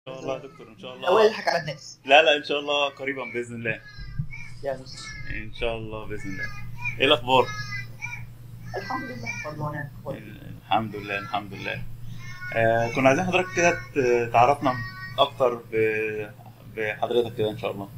ان شاء الله يا دكتور ان شاء الاول الله يضحك على الناس لا لا ان شاء الله قريبا باذن الله يعني بص ان شاء الله باذن الله ايه الاخبار الحمد لله فضل ونعم كويس. الحمد لله الحمد لله آه كنا عايزين حضرتك كده ت- تعرفنا اكتر ب- بحضرتك كده ان شاء الله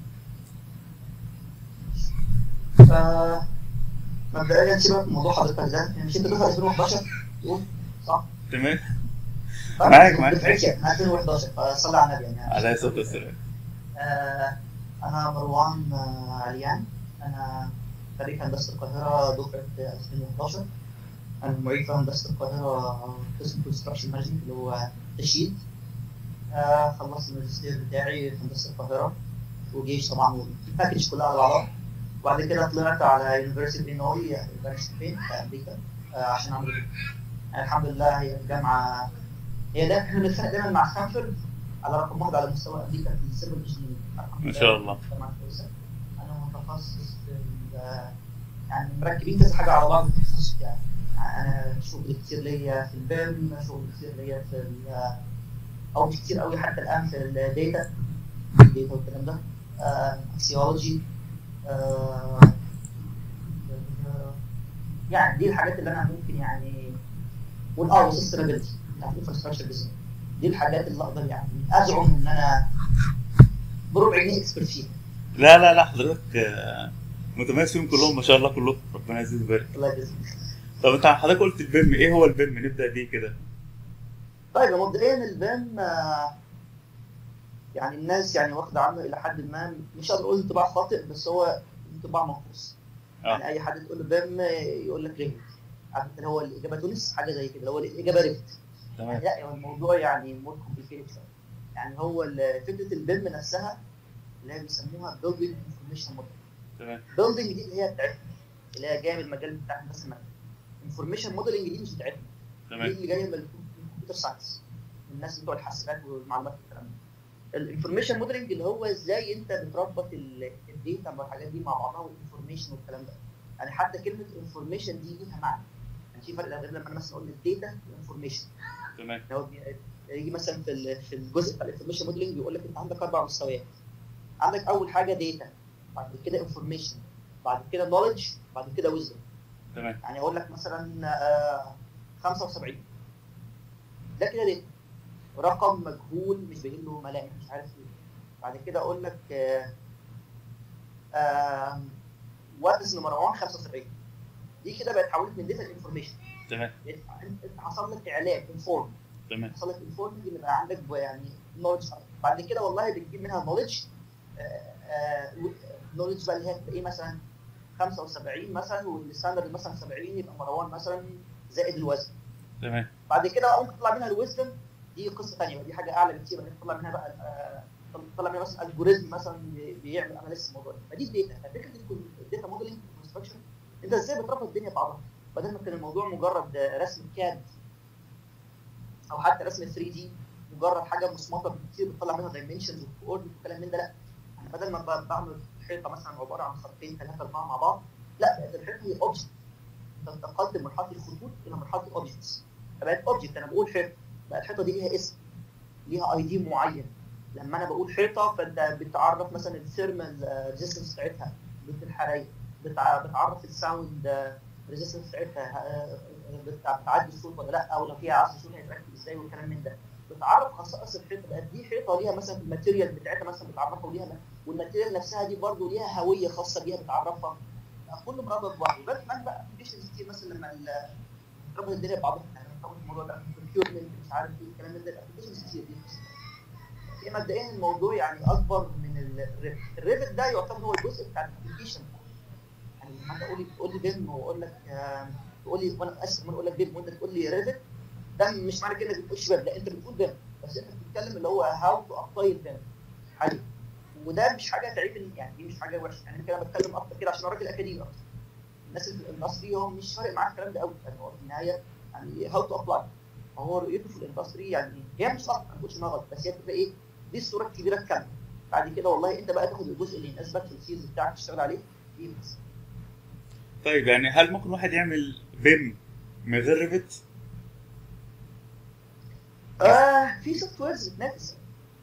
ف مبدئيا سيبك من موضوع حضرتك ده يعني مش انت دفعه 2011 تقول صح؟ تمام طيب، معاك- معاك. دفعتي يعني 2011 فصلي على النبي يعني عليه الصلاه والسلام آه، أنا مروان آه، عليان أنا خريج هندسة القاهرة دفعة 2011 أنا معيد في هندسة القاهرة قسم كونستراكشن مانجمنت اللي هو تشييد آه، خلصت الماجستير بتاعي في هندسة القاهرة وجيش طبعا والباكج كلها على بعضها وبعد كده طلعت على يونيفرسيتي إلينوي فين في أمريكا آه، عشان أعمل كده. يعني الحمد لله هي الجامعة هي دايما احنا بنتخانق دايما مع ستانفورد على رقم واحد على مستوى امريكا في السيفل انجينيرنج ما شاء الله جامعة كويسة. انا متخصص في ال- يعني مركبين كذا حاجه على بعض في التخصص بتاعي يعني انا شغل كتير ليا في البيم شغل كتير ليا في ال- او مش كتير قوي حتى الان في الداتا الداتا والكلام ده اكسيولوجي يعني دي الحاجات اللي انا ممكن يعني والاه والسستينابيلتي بتاعت الانفراستراكشر ديزاين دي الحاجات اللي اقدر يعني ازعم ان انا بربع جنيه اكسبرت فيها لا لا لا حضرتك آه، متميز فيهم كلهم ما شاء الله كلهم ربنا يزيد ويبارك الله يجزيك طب انت حضرتك قلت البيم ايه هو البيم نبدا بيه كده طيب مبدئيا البيم آه، يعني الناس يعني واخده عنه الى حد ما مش هقدر اقول انطباع خاطئ بس هو انطباع منقوص آه. يعني اي حد تقول له بيم آه، يقول لك ريفت عارف انت اللي هو الاجابه تونس حاجه زي كده هو الاجابه ريفت تمام لا هو الموضوع يعني مور كومبليكيتد شويه يعني هو ال- فكره البيم نفسها اللي هي بيسموها بيلدينج انفورميشن موديل تمام بيلدينج دي اللي هي بتاعتنا اللي هي جايه من المجال بتاع هندسه المدني انفورميشن موديلنج دي مش بتاعتنا دي تمام اللي جايه من الكمبيوتر ساينس الناس بتوع الحاسبات والمعلومات والكلام ده الانفورميشن موديلنج اللي هو ازاي انت بتربط ال- الداتا والحاجات دي مع بعضها والانفورميشن والكلام ده يعني حتى كلمه انفورميشن دي ليها معنى يعني في فرق غير لما انا مثلا اقول الداتا والانفورميشن تمام اللي هو بي- يجي مثلا في ال- في الجزء بتاع الانفورميشن موديلنج يقول لك انت عندك اربع مستويات عندك اول حاجه داتا بعد كده انفورميشن بعد كده نولج بعد كده ويزدم تمام يعني اقول لك مثلا آه، 75 ده كده داتا رقم مجهول مش باين له ملامح مش عارف ايه بعد كده اقول لك وات از نمبر 1 75 دي كده بقت حولت من داتا لانفورميشن تمام انت حصل لك اعلان انفورم تمام حصل لك انفورمنج اللي بقى عندك يعني نولج بعد كده والله بتجيب منها نولج نولج بقى اللي هي تبقى ايه مثلا 75 مثلا والستاندرد مثلا 70 يبقى مروان مثلا زائد الوزن تمام بعد كده بقى ممكن تطلع منها الويزدم دي قصه ثانيه بقى دي حاجه اعلى بكتير انك تطلع منها بقى آه، تطلع منها مثلا الجوريزم مثلا بي- بيعمل اناليسيس الموضوع ده فدي الداتا ففكره الداتا موديلنج كونستراكشن انت ازاي بتربط الدنيا ببعضها بدل ما كان الموضوع مجرد آه، رسم كاد او حتى رسم 3 دي مجرد حاجه مصمطه كتير بتطلع منها دايمنشنز وكوردينت وكلام من ده لا يعني بدل ما ب- بعمل حيطه مثلا عباره عن خطين ثلاثه اربعه مع بعض لا بقت الحيطه هي اوبجكت انت انتقلت من مرحله الخطوط الى مرحله الاوبجكتس فبقت اوبجكت انا بقول حيطه بقى الحيطه دي ليها اسم ليها اي دي معين لما انا بقول حيطه فانت بتعرف مثلا الثيرمال ريزيستنس بتاعتها ضد الحراريه بتع- بتعرف الساوند ريزيستنس بتاعتها آه، بتع- بتعدي الصوت ولا لا او لو فيها عزل صوت هيتركب ازاي والكلام من ده بتعرف خصائص الحيطه بقت دي حيطه ليها مثلا الماتيريال بتاعتها مثلا بتعرفها وليها والماتيريال نفسها دي برضه ليها هويه خاصه بيها بتعرفها كله مربط ببعض وبقى كمان بقى ابلكيشنز كتير مثلا لما ال- تربط الدنيا ببعضها يعني تربط الموضوع ده procurement مش عارف ايه الكلام من ده الابلكيشنز كتير دي هي مبدئيا الموضوع يعني اكبر من الريفت الريفت ده يعتبر هو الجزء بتاع الابلكيشن يعني لما انت تقول لي تقول لي بيم واقول لك آم، تقول لي وانا اسف لما اقول لك بيم وانت تقول لي ريفت ده مش معنى كده انك بتقول شباب لا انت بتقول بيم بس انت بتتكلم اللي هو هاو تو ابلاي البيم حلو وده مش حاجه تعيب يعني دي مش حاجه وحشه يعني يمكن انا بتكلم اكتر كده عشان انا راجل اكاديمي اكتر الناس اللي في الاندستري هو مش فارق معاه الكلام ده قوي يعني هو في النهايه يعني هاو تو ابلاي هو رؤيته في الاندستري يعني هي مش صح ما بقولش انها غلط بس هي بتبقى ايه دي الصوره الكبيره الكامله بعد كده والله انت بقى تاخد الجزء اللي يناسبك في السيلز بتاعك تشتغل عليه دي بس طيب يعني هل ممكن واحد يعمل بيم من غير ريفت آه في سوفت ويرز بتنافس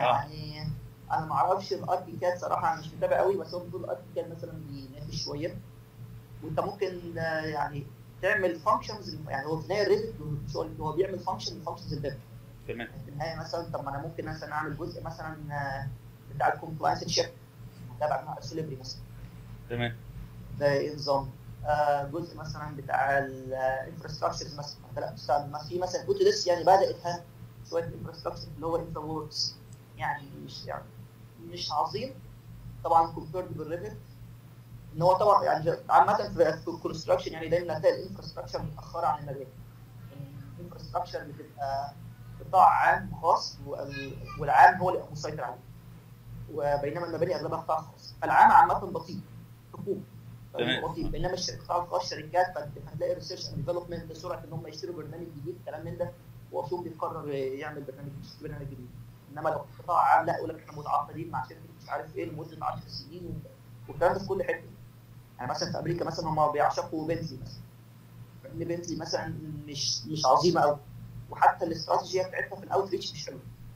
يعني انا ما اعرفش الاركيكاد صراحه انا مش متابع قوي بس هو المفروض الاركيكاد مثلا بينافس شويه وانت ممكن آه، يعني تعمل فانكشنز يعني هو في النهايه الريفت شغل هو بيعمل فانكشن من فانكشنز البيم تمام في النهايه مثلا طب ما انا ممكن مثلا اعمل جزء مثلا آه، بتاع الكومبلاينس تشيك تابع مع السوليبري مثلا تمام ده إيه نظام آه، جزء مثلا بتاع الانفراستراكشرز مثلا انت لا بتستعمل ما في مثلا كنت لسه يعني بدات ها شويه انفراستراكشر اللي هو انفرا ووركس يعني مش يعني مش عظيم طبعا كومبيرد بالريفت ان هو طبعا يعني عامه في في الكونستراكشن يعني دايما هتلاقي الانفراستراكشر متاخره عن المباني الانفراستراكشر بتبقى قطاع عام خاص وال- والعام هو اللي مسيطر عليه وبينما المباني اغلبها قطاع خاص فالعام عامه بطيء حكومه تمام. بطيء بينما الش- القطاع الخاص شركات فت- فتلاقي ريسيرش اند ديفلوبمنت سرعه ان هم يشتروا برنامج جديد كلام من ده هو فيهم بيقرر يعمل برنامج يشتري برنامج جديد انما لو قطاع عام لا يقول لك احنا متعاقدين مع شركه مش عارف ايه لمده 10 سنين و- والكلام ده في كل حته يعني مثلا في امريكا مثلا هم بيعشقوا بنتلي مثلا لان بنتلي مثلا مش مش عظيمه قوي وحتى الاستراتيجيه بتاعتها في الاوت مش حلوه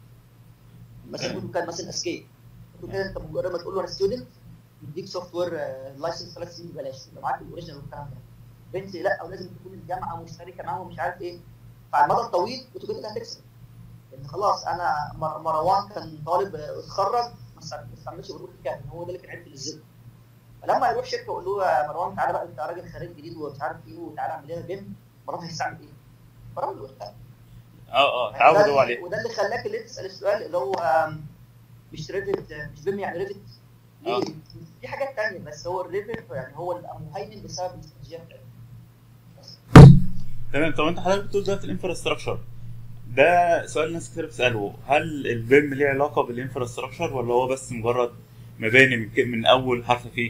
مثلا تمام. كنت كان مثلا اسكيب كنت كده انت مجرد ما تقول له انا ستودنت يديك سوفت وير لايسنس ثلاث سنين ببلاش يبقى معاك الاوريجنال والكلام ده بنتلي لا ولازم تكون الجامعه مشتركه معاهم ومش عارف ايه فعلى المدى الطويل كنت كده هتكسب لان خلاص انا مر- مروان كان طالب آه، اتخرج ما است- ما استعملش بروح كام هو ده اللي كان عيب للزبده فلما يروح شركه يقول له يا مروان تعالى بقى انت راجل خريج جديد ومش عارف ايه وتعالى اعمل لنا بيم مروان هيستعمل ايه؟ مروان يقول لا اه اه ده تعودوا اللي- عليه وده اللي خلاك اللي تسال السؤال اللي هو آم، مش ريفت مش بيم يعني ريفت آه. ليه؟ في حاجات تانية بس هو الريفت يعني هو المهيمن بسبب الاستراتيجيه بتاعته بس. تمام طب انت حضرتك بتقول دلوقتي الانفراستراكشر ده سؤال ناس كتير بتساله هل البيم ليه علاقه بالانفراستراكشر ولا هو بس مجرد مباني من, ك- من اول حرف فيه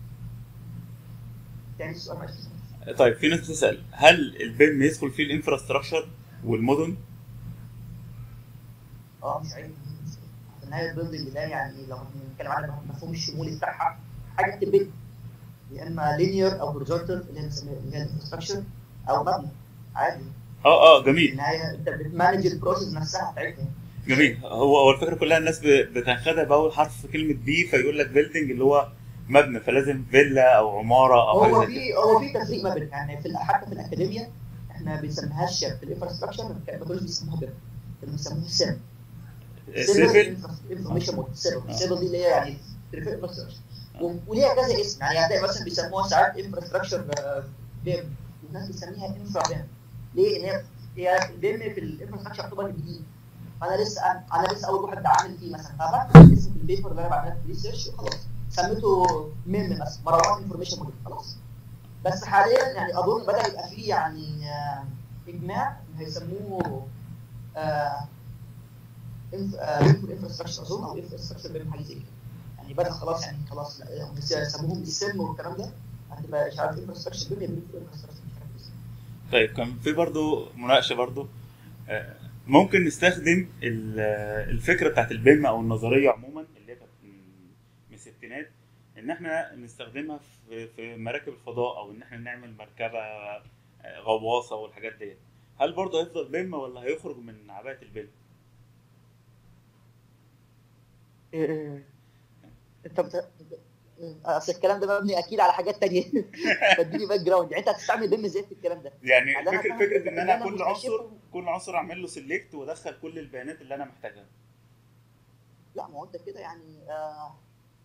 تاني السؤال معلش طيب في ناس بتسال هل البيم يدخل فيه الانفراستراكشر والمدن اه مش عيب في النهايه البيلدنج ده يعني لو بنتكلم عن المفهوم الشمولي بتاعها حاجه بتبني يا اما لينير او هوريزونتال اللي هي بنسميها اللي هي الانفراستراكشر او مبنى عادي اه اه في جميل النهايه انت بتمانج البروسيس نفسها بتاعتها جميل هو هو الفكره كلها الناس ب- بتاخدها باول حرف في كلمه بي فيقول لك بيلدينج اللي هو مبنى فلازم فيلا او عماره او حاجه هو زي كده في هو في تفريق ما بين يعني في ال- حتى في الاكاديميا احنا ما بنسميهاش في الانفراستراكشر ما كانوش بيسموها بيم كانوا بيسموها سيم سيفل انفورميشن مود سيفل سيفل دي اللي هي يعني infrastructure. و- وليها كذا اسم يعني هتلاقي مثلا بيسموها ساعات انفراستراكشر بيم والناس بتسميها انفرا بيم ليه؟ ان هي هي البيم في الانفراستراكشر يعتبر جديد فانا لسه انا أنا لسه اول واحد عامل فيه مثلا فبكتب اسم في البيبر اللي انا بعملها في ريسيرش وخلاص سميته ميم مثلا مروان انفورميشن موديل خلاص بس حاليا يعني اظن بدا يبقى فيه يعني آه، اجماع هيسموه آه انفراستراكشر اظن او انفراستراكشر بيم حاجه زي كده يعني بدا خلاص يعني خلاص لا، هم سموهم السم والكلام ده هتبقى مش عارف انفراستراكشر بيم يبقى انفراستراكشر مش عارف اسمه. طيب كان في برضو مناقشه برضو آه، ممكن نستخدم ال- آه، الفكره بتاعت البيم او النظريه عموما اللي هي كانت من- من الستينات ان احنا نستخدمها في في مراكب الفضاء او ان احنا نعمل مركبه آه، غواصه والحاجات ديت هل برضه هيفضل بيم ولا هيخرج من عباءه البيم؟ إيه، انت بت... اصل الكلام ده مبني اكيد على حاجات تانية فاديني باك جراوند يعني انت هتستعمل بيم ازاي في الكلام ده؟ يعني يعني أنا فكره فاهم فكره ان إن انا أنا كل مستشف- عنصر كل عنصر اعمل له سيلكت وادخل كل البيانات اللي انا محتاجها لا ما هو انت كده يعني آه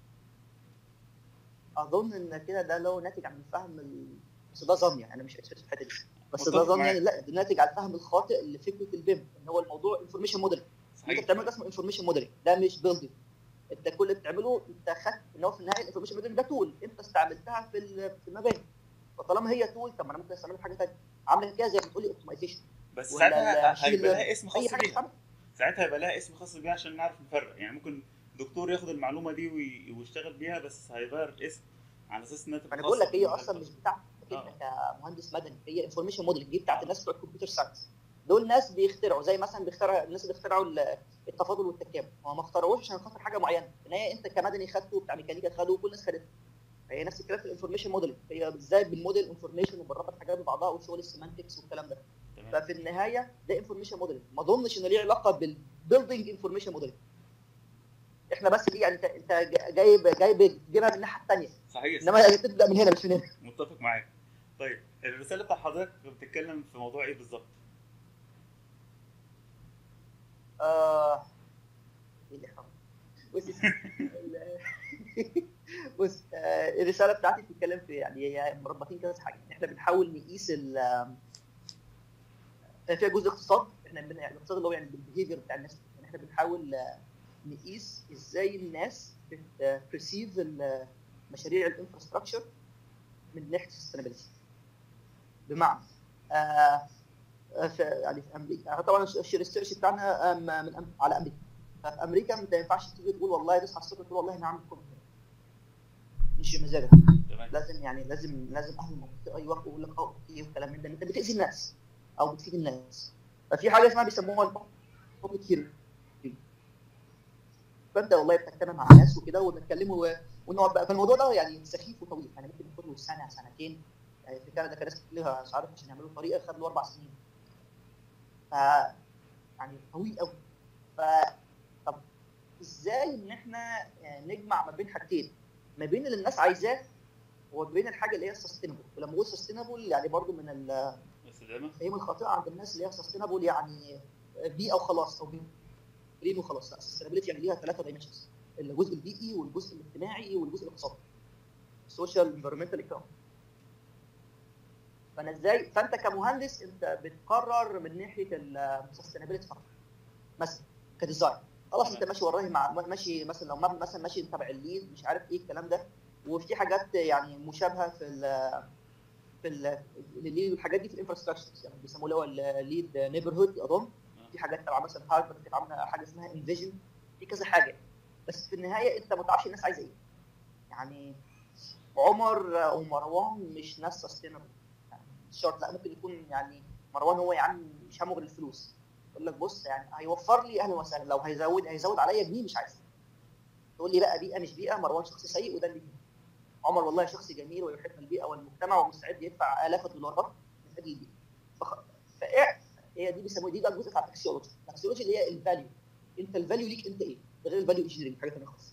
اظن ان كده ده لو ناتج عن الفهم ال... بس ده ظن يعني انا مش اكسبرت في الحته دي بس ده متفق ظن معاك. يعني لا ده ناتج عن الفهم الخاطئ لفكره البيم ان هو الموضوع انفورميشن موديل انت صحيح بتعمل ده اسمه انفورميشن موديل ده مش بيلدينج انت كل اللي بتعمله انت خدت ان هو في النهايه الانفورميشن موديل ده تول انت استعملتها في ال- في المباني فطالما هي تول طب ما انا ممكن استعملها في حاجه ثانيه عامله كده زي ما بتقولي اوبتمايزيشن بس ولا ساعتها الماشين هيبقى لها ليرنينج. اسم خاص اي حاجه بيها تستعمل ساعتها هيبقى لها اسم خاص بيها عشان نعرف نفرق يعني ممكن دكتور ياخد المعلومه دي وي- ويشتغل بيها بس هيغير الاسم على اساس انها تبقى انا بقول لك هي بالمجال اصلا ده. مش بتاعتك انت آه. كمهندس مدني هي انفورميشن موديل دي بتاعت الناس بتوع الكمبيوتر ساينس دول ناس بيخترعوا زي مثلا بيخترع الناس اللي اخترعوا ال- التفاضل والتكامل هم ما اخترعوش عشان خاطر حاجه معينه في النهايه انت كمدني خدته بتاع ميكانيكا خده وكل الناس خدته هي نفس الكلام في الانفورميشن موديل هي ازاي بالموديل انفورميشن وبنربط حاجات ببعضها وشغل السيمانتكس والكلام ده تمام ففي النهايه ده انفورميشن موديل ما اظنش ان ليه علاقه بالبيلدينج انفورميشن موديل احنا بس دي يعني انت انت جايب جايب جايبها من الناحيه الثانيه صحيح انما تبدا من هنا مش من هنا متفق معاك طيب الرساله بتاع حضرتك بتتكلم في موضوع ايه بالظبط؟ آه... ايه اللي حصل؟ بص ال- بص آه، الرساله بتاعتي بتتكلم في يعني هي مربطين كذا حاجه احنا بنحاول نقيس ال آه، فيها جزء اقتصاد احنا بن- يعني الاقتصاد اللي هو يعني البيهيفير بتاع الناس يعني احنا بنحاول آه، نقيس ازاي الناس بتبرسيف مشاريع الانفراستراكشر من ناحيه السستينابيلتي بمعنى آه آه، في يعني في امريكا طبعا الش- الريسيرش بتاعنا آه، من أم- على امريكا ففي امريكا ما ينفعش تيجي تقول والله تصحى الصبح تقول والله انا هعمل كومنت مش بمزاجك تمام لازم يعني لازم لازم اهل المنطقه يوافقوا يقول لك اه اوكي والكلام من ده انت بتاذي الناس او بتفيد الناس ففي حاجه اسمها بيسموها البوبليك هيرنج فانت والله بتجتمع مع الناس وكده ونتكلموا و- ونقعد بقى فالموضوع ده يعني سخيف وطويل يعني ممكن ياخد له سنه سنتين يعني في كندا كان ناس لها مش عارف عشان يعملوا طريقه خد له اربع سنين ف يعني طويل قوي ف طب ازاي ان احنا آه، نجمع ما بين حاجتين ما بين اللي الناس عايزاه وما بين الحاجه اللي هي سستينبل ولما اقول سستينبل يعني برضو من ال- بس ده المفاهيم الخاطئه عند الناس اللي هي سستينبل يعني بيئه وخلاص او جرين وخلاص لا سستينابيلتي يعني ليها ثلاثه دايمنشنز الجزء البيئي والجزء الاجتماعي والجزء الاقتصادي سوشيال انفيرمنتال ايكونومي فانا ازاي فانت كمهندس انت بتقرر من ناحيه السستينابيلتي فقط مثلا كديزاين خلاص انت ماشي وراي مع ماشي مثلا لو مبنى مثلا ماشي تبع الليد مش عارف ايه الكلام ده وفي حاجات يعني مشابهه في ال في ال- الليد والحاجات دي في الانفراستراكشر يعني بيسموه اللي هو الليد نيبرهود اظن في حاجات تبع مثلا هارفارد كانت عامله حاجه اسمها انفيجن في كذا حاجه بس في النهايه انت ما تعرفش الناس عايزه ايه يعني عمر او مروان مش ناس سستينبل يعني مش شرط لا ممكن يكون يعني مروان هو يا عم مش همه غير الفلوس يقول لك بص يعني هيوفر لي اهلا وسهلا لو هيزود هيزود عليا جنيه مش عايز تقول لي بقى بيئه مش بيئه مروان شخص سيء وده اللي يهمني. عمر والله شخص جميل ويحب البيئه والمجتمع ومستعد يدفع الاف الدولارات من اجل البيئه فخ... فإيه هي دي بيسموها دي بقى الجزء بتاع التكسيولوجي التكسيولوجي اللي هي الفاليو انت الفاليو ليك انت ايه ده غير الفاليو انجينيرنج حاجه ثانيه خالص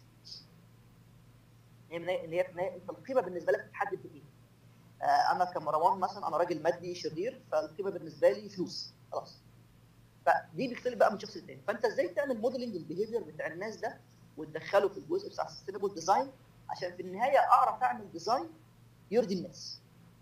هي من اللي هي في النهاية انت القيمه بالنسبه لك بتحدد بايه آه انا كمروان مثلا انا راجل مادي شرير فالقيمه بالنسبه لي فلوس خلاص فدي بتختلف بقى من شخص للتاني فانت ازاي تعمل موديلنج البيهيفير بتاع الناس ده وتدخله في الجزء بتاع السستينبل ديزاين عشان في النهايه اعرف اعمل ديزاين يرضي الناس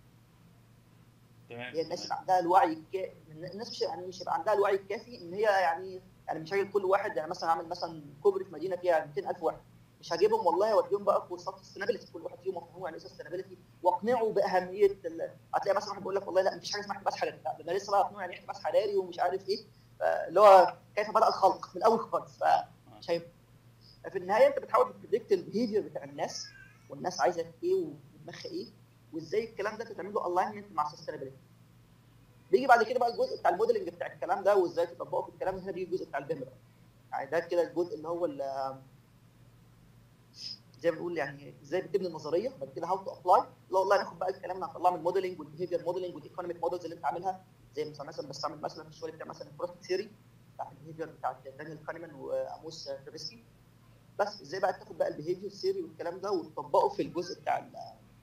تمام هي الناس يبقى عندها الوعي الكافي الناس مش يعني مش هيبقى عندها الوعي الكافي ان هي يعني يعني مش هجيب كل واحد يعني مثلا اعمل مثلا كوبري في مدينه فيها 200000 واحد مش هجيبهم والله اوديهم بقى كورسات سستينابيلتي كل واحد فيهم افهمه يعني ايه سستينابيلتي واقنعه باهميه ال... هتلاقي مثلا واحد بيقول لك والله لا مفيش حاجه اسمها احتباس حراري لا ده انا لسه بقى اقنعه يعني ايه احتباس حراري ومش عارف ايه اللي هو كيف بدا الخلق من الاول خالص فمش هينفع في النهايه انت بتحاول تبريدكت البيهيفير بتاع الناس والناس عايزه ايه ودماغها ايه وازاي الكلام ده تعمل له الاينمنت مع السستينابيلتي بيجي بعد كده بقى الجزء بتاع الموديلنج بتاع الكلام ده وازاي تطبقه في الكلام هنا بيجي الجزء بتاع البيم بقى يعني ده كده الجزء اللي هو ال- زي ما بنقول يعني ازاي بتبني النظريه بعد كده هاو تو ابلاي لا والله ناخد بقى الكلام اللي هنطلعه من الموديلنج والبيهيفير موديلنج والايكونوميك مودلز اللي انت عاملها زي مثلا مثلا بستعمل مثلا في الشغل بتاع مثلا البروسيس ثيوري بتاع البيهيفير بتاع دانيال كانيمان واموس ترافيسكي بس ازاي بقى تاخد بقى البيهيفير ثيوري والكلام ده وتطبقه في الجزء بتاع ال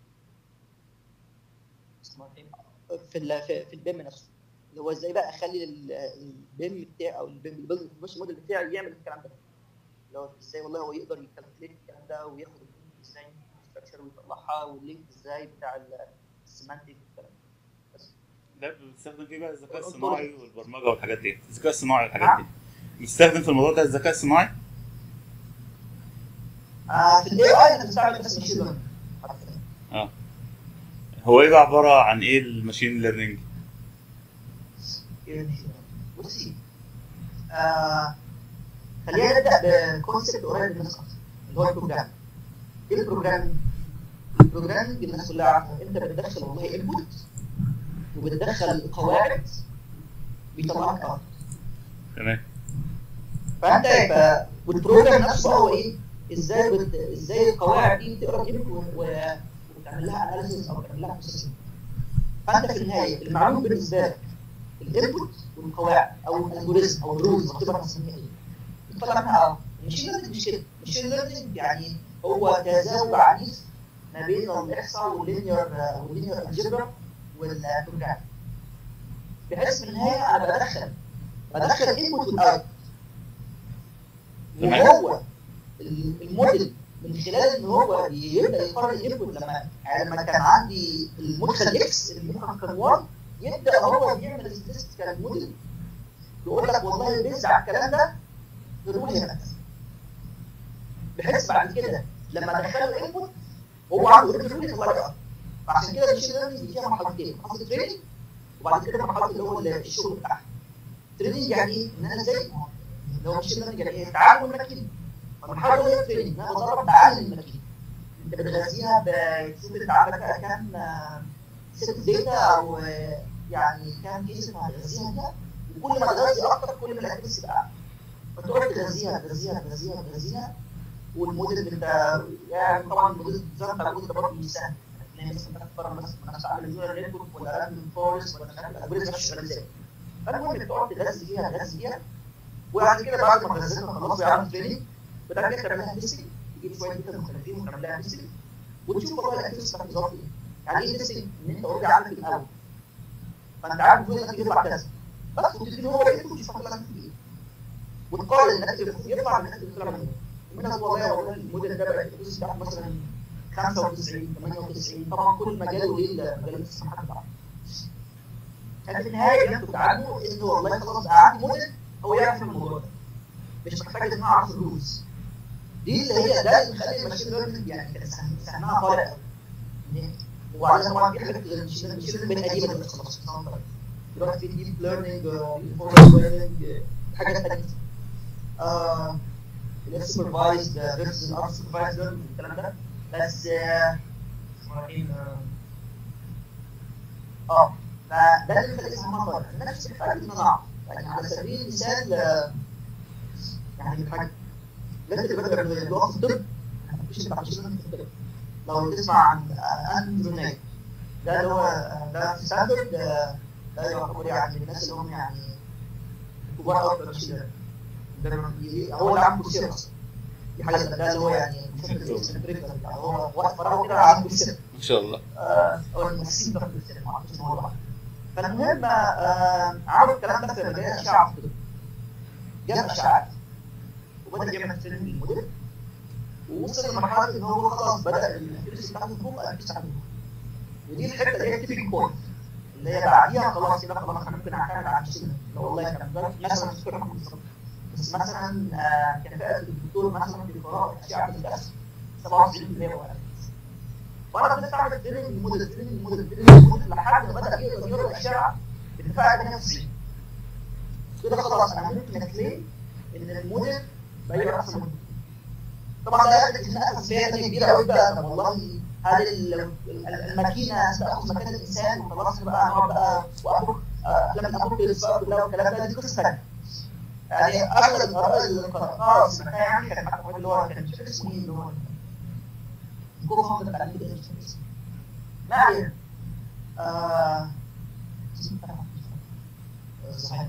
اسمه ايه في ال في, في البيم نفسه اللي هو ازاي بقى اخلي ال- البيم بتاعي او البيم البيلدنج موديل بتاعي يعمل الكلام ده اللي هو ازاي والله هو يقدر يكالكوليت الكلام ده وياخد ازاي ستراكشر ويطلعها واللينك ازاي بتاع ال- السيمانتيك والكلام ده بس ده بتستخدم فيه بقى الذكاء الأنطولوجي. الصناعي والبرمجه والحاجات دي الذكاء الصناعي والحاجات دي بتستخدم في الموضوع ده الذكاء الصناعي آه في الاي اي انا بستعمل بس ماشين ليرنينج هو ايه بقى عباره عن ايه الماشين ليرنينج بصي آه خلينا نبدا بكونسيبت قريب للناس اكتر اللي هو البروجرام ايه البروجرام؟ البروجرامنج الناس كلها عارفه انت بتدخل والله انبوت وبتدخل قواعد بيطلع لك ارت تمام فانت يبقى والبروجرام نفسه بقى هو ايه؟ ازاي بت... ازاي القواعد دي تقرا الانبوت و... وتعمل لها اناليسيس او تعمل لها بروسيسنج فانت في النهايه المعلوم بالنسبه لك الانبوت والقواعد او الالجوريزم او الرولز وات ايفر هنسميها ايه بتطلع منها ارت المشين ليرنينج مش كده المشين ليرنينج يعني هو تزاوج عنيف ما بين الاحصاء واللينير واللينير الجبرا والبروجرام بحيث في النهايه انا بدخل بدخل انبوت والاوت تمام. وهو الموديل من خلال ان هو يبدا يقارن الانبوت لما يعني لما كان عندي المدخل اكس المدخل كان واي يبدا هو يعمل ستاتستيكال موديل يقول لك والله بيز على الكلام ده الرول هنا بحيث بعد كده لما ادخله الانبوت هو عنده الرول يطلع لي فعشان كده المشين ليرنينج فيها مرحلتين مرحله التريننج وبعد كده مرحله اللي هو الشغل بتاعها التريننج يعني ايه؟ ان انا ازاي اللي هو مشين ليرنينج يعني ايه؟ تعلم الماكينه فالمرحله اللي هي التريننج ان انا بدرب بعلم الماكينه انت بتغذيها بتشوف انت عندك كام ست داتا او يعني كام كيس انت هتغذيها كده وكل ما تغذي اكتر كل ما الاكيرسي بقى اعلى فتقعد تغذيها تغذيها تغذيها تغذيها والموديل انت يعني طبعا الموديل زي ما بقول ده برضه مش سهل يعني مثلا تختار مثلا انا استعمل النيورال نتورك ولا راندوم فورست ولا مش عارف الالجوريزم مش شغال ازاي فالمهم تقعد تغذي فيها تغذي فيها وبعد كده بعد ما غذيتها خلاص بيعمل تريننج بعد كده تعمل لها تيستنج تجيب شويه داتا مختلفين وتعمل لها تيستنج وتشوف والله الاكيرسي بتاعت بالظبط ايه يعني ايه تيستنج ان انت اوريدي عندك الاول فانت عارف الموديل انك يطلع كذا بس وتدي هو ايه وتشوف هتطلع منه ايه وتقارن الناتج يطلع من الناتج اللي طلع منه منها والله والله الموديل ده بقى الفلوس بتاعته مثلا 95 98 طبعا كل مجال وليه مجال الاستثمار بتاعه كان في النهايه بياخد عنه انه والله خلاص بقى عندي موديل هو يعرف الموضوع ده مش محتاج ان انا اعرف الرولز دي اللي هي ده اللي مخلي الماشين ليرنينج يعني كان سهمها طالع قوي وبعدين طبعا في حاجات الماشين ليرنينج قديمه دلوقتي خلاص دلوقتي في ديب ليرنينج انفورمال ليرنينج حاجات ثانيه السوبرفايزد فيرسز ان سوبرفايزد ليرنينج الكلام ده بس اه فده اللي مخلي اسمها طالع الناس محتاج ان انا اعرف يعني على سبيل المثال يعني حاجه الناس اللي بدأوا يدوها في الطب مفيش بتاع مش في الطب لو تسمع عن اندرو ناي ده اللي هو ده في ستاندرد ده يعتبر يعني من الناس اللي هم يعني كبار قوي في المشي هو اللي عامل كوسير اصلا دي حاجه ده اللي هو يعني هو وقت فراغه كده عامل كوسير ما شاء الله او الممثلين بتوع كوسير ما اعرفش هو فالمهم عملوا الكلام ده في مجال الاشعه في الطب جاب اشعاعات وبدا يعمل تريننج للموديل ووصل لمرحله ان هو خلاص بدا الاكيرسي بتاعته تفوق الاكيرسي بتاعته ودي الحته اللي هي التيبنج بوينت اللي هي بعديها خلاص يبقى خلاص انا ممكن اعتمد على الشغل لو والله كان مثلا دكتور محمد بالظبط بس مثلا كفاءه الدكتور مثلا في قراءه اشعه الجسم 97% ولا وانا بدات اعمل تريننج للموديل تريننج للموديل تريننج للموديل لحد ما بدا يقدر يقرا الاشعه بكفاءه 98 كده خلاص انا ممكن اكليم ان الموديل بقى احسن منه طبعا ده يحدث ان اساسيه كبيره قوي بقى طب والله هل الماكينه ستاخذ مكان الانسان وخلاص بقى نقعد بقى واخد افلام الابوكاليبس بقى كلها والكلام ده دي قصه ثانيه يعني اغلب الاراء اللي قراتها سمعتها يعني كان حتى اللي هو كان مش فاكر اسمه ايه اللي هو جو فاوندر بتاع الميديا مش فاكر اسمه ما علينا صحيح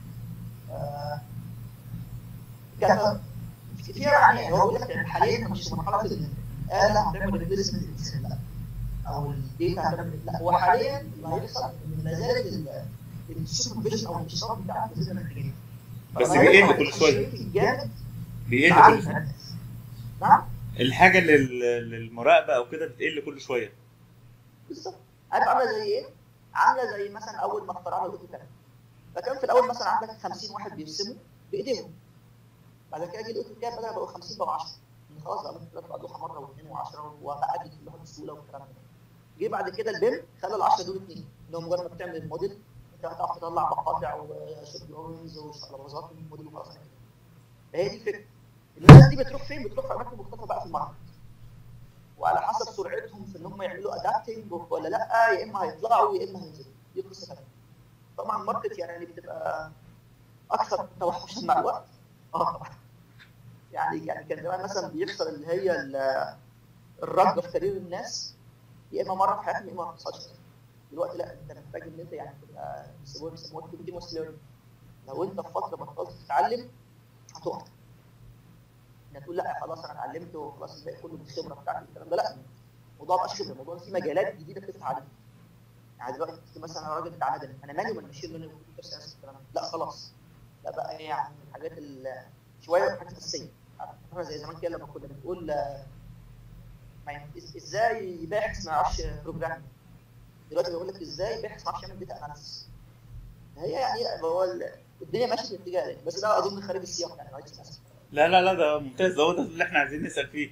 كان فيها يعني هو بيقول لك حاليا مش في مرحله ان الاله هتعمل ريبليسمنت للانسان لا او الديتا هتعمل لا هو حاليا اللي هيحصل ان ما زالت السوبرفيجن او الاشراف بتاعك لازم محتاجين بس بيقل كل شويه جامد بيقل كل شويه نعم الحاجه لل- للمراقبه او كده بتقل كل شويه بالظبط عارف عامله زي ايه؟ عامله زي مثلا اول ما اخترعنا الاوتوكاد فكان في الاول مثلا عندك 50 واحد بيرسموا بايديهم بعد كده جه الاوتوكاد بدل بقوا 50 بقوا 10 خلاص بقى ممكن تبقى لوحه مره واثنين و10 وبقى كل واحد بسهوله والكلام ده جه بعد كده البيم خلى ال 10 دول اثنين اللي هو مجرد ما بتعمل الموديل انت هتعرف تطلع مقاطع وشكل اورنز وشقلباظات من الموديل وخلاص هي دي الفكره الناس دي بتروح فين؟ بتروح في اماكن مختلفه بقى في الماركت وعلى حسب سرعتهم في ان هم يعملوا ادابتنج ولا لا يا اما هيطلعوا يا اما هينزلوا دي قصه ثانيه طبعا الماركت يعني بتبقى اكثر توحشا مع الوقت اه طبعا يعني يعني كان زمان مثلا بيحصل اللي هي الرغبه في كارير الناس يا اما مره في حياتهم يا اما ما بتحصلش دلوقتي لا انت محتاج ان انت يعني تبقى بيسموها بيسموها كونتينوس ليرنينج لو انت في فتره بطلت تتعلم هتقع انك تقول لا خلاص انا اتعلمت وخلاص الباقي كله بالخبره بتاعتي الكلام ده لا الموضوع ما بقاش خبره الموضوع في مجالات جديده بتفتح عليك يعني دلوقتي مثلا انا راجل بتاع مدني انا مالي ولا ماشين ليرنينج وكمبيوتر ساينس الكلام ده لا خلاص لا بقى يعني الحاجات ال- شويه حاجات اساسيه عارف زي زمان كده لما كنا بنقول آه، ما يعني إز- ازاي باحث ما يعرفش بروجرامينج دلوقتي بيقول لك ازاي باحث ما يعرفش يعمل داتا اناليسيس هي يعني هو ال- الدنيا ماشيه في الاتجاه ده بس ده اظن خارج السياق يعني معلش للاسف لا لا لا ده ممتاز ده هو ده اللي احنا عايزين نسال فيه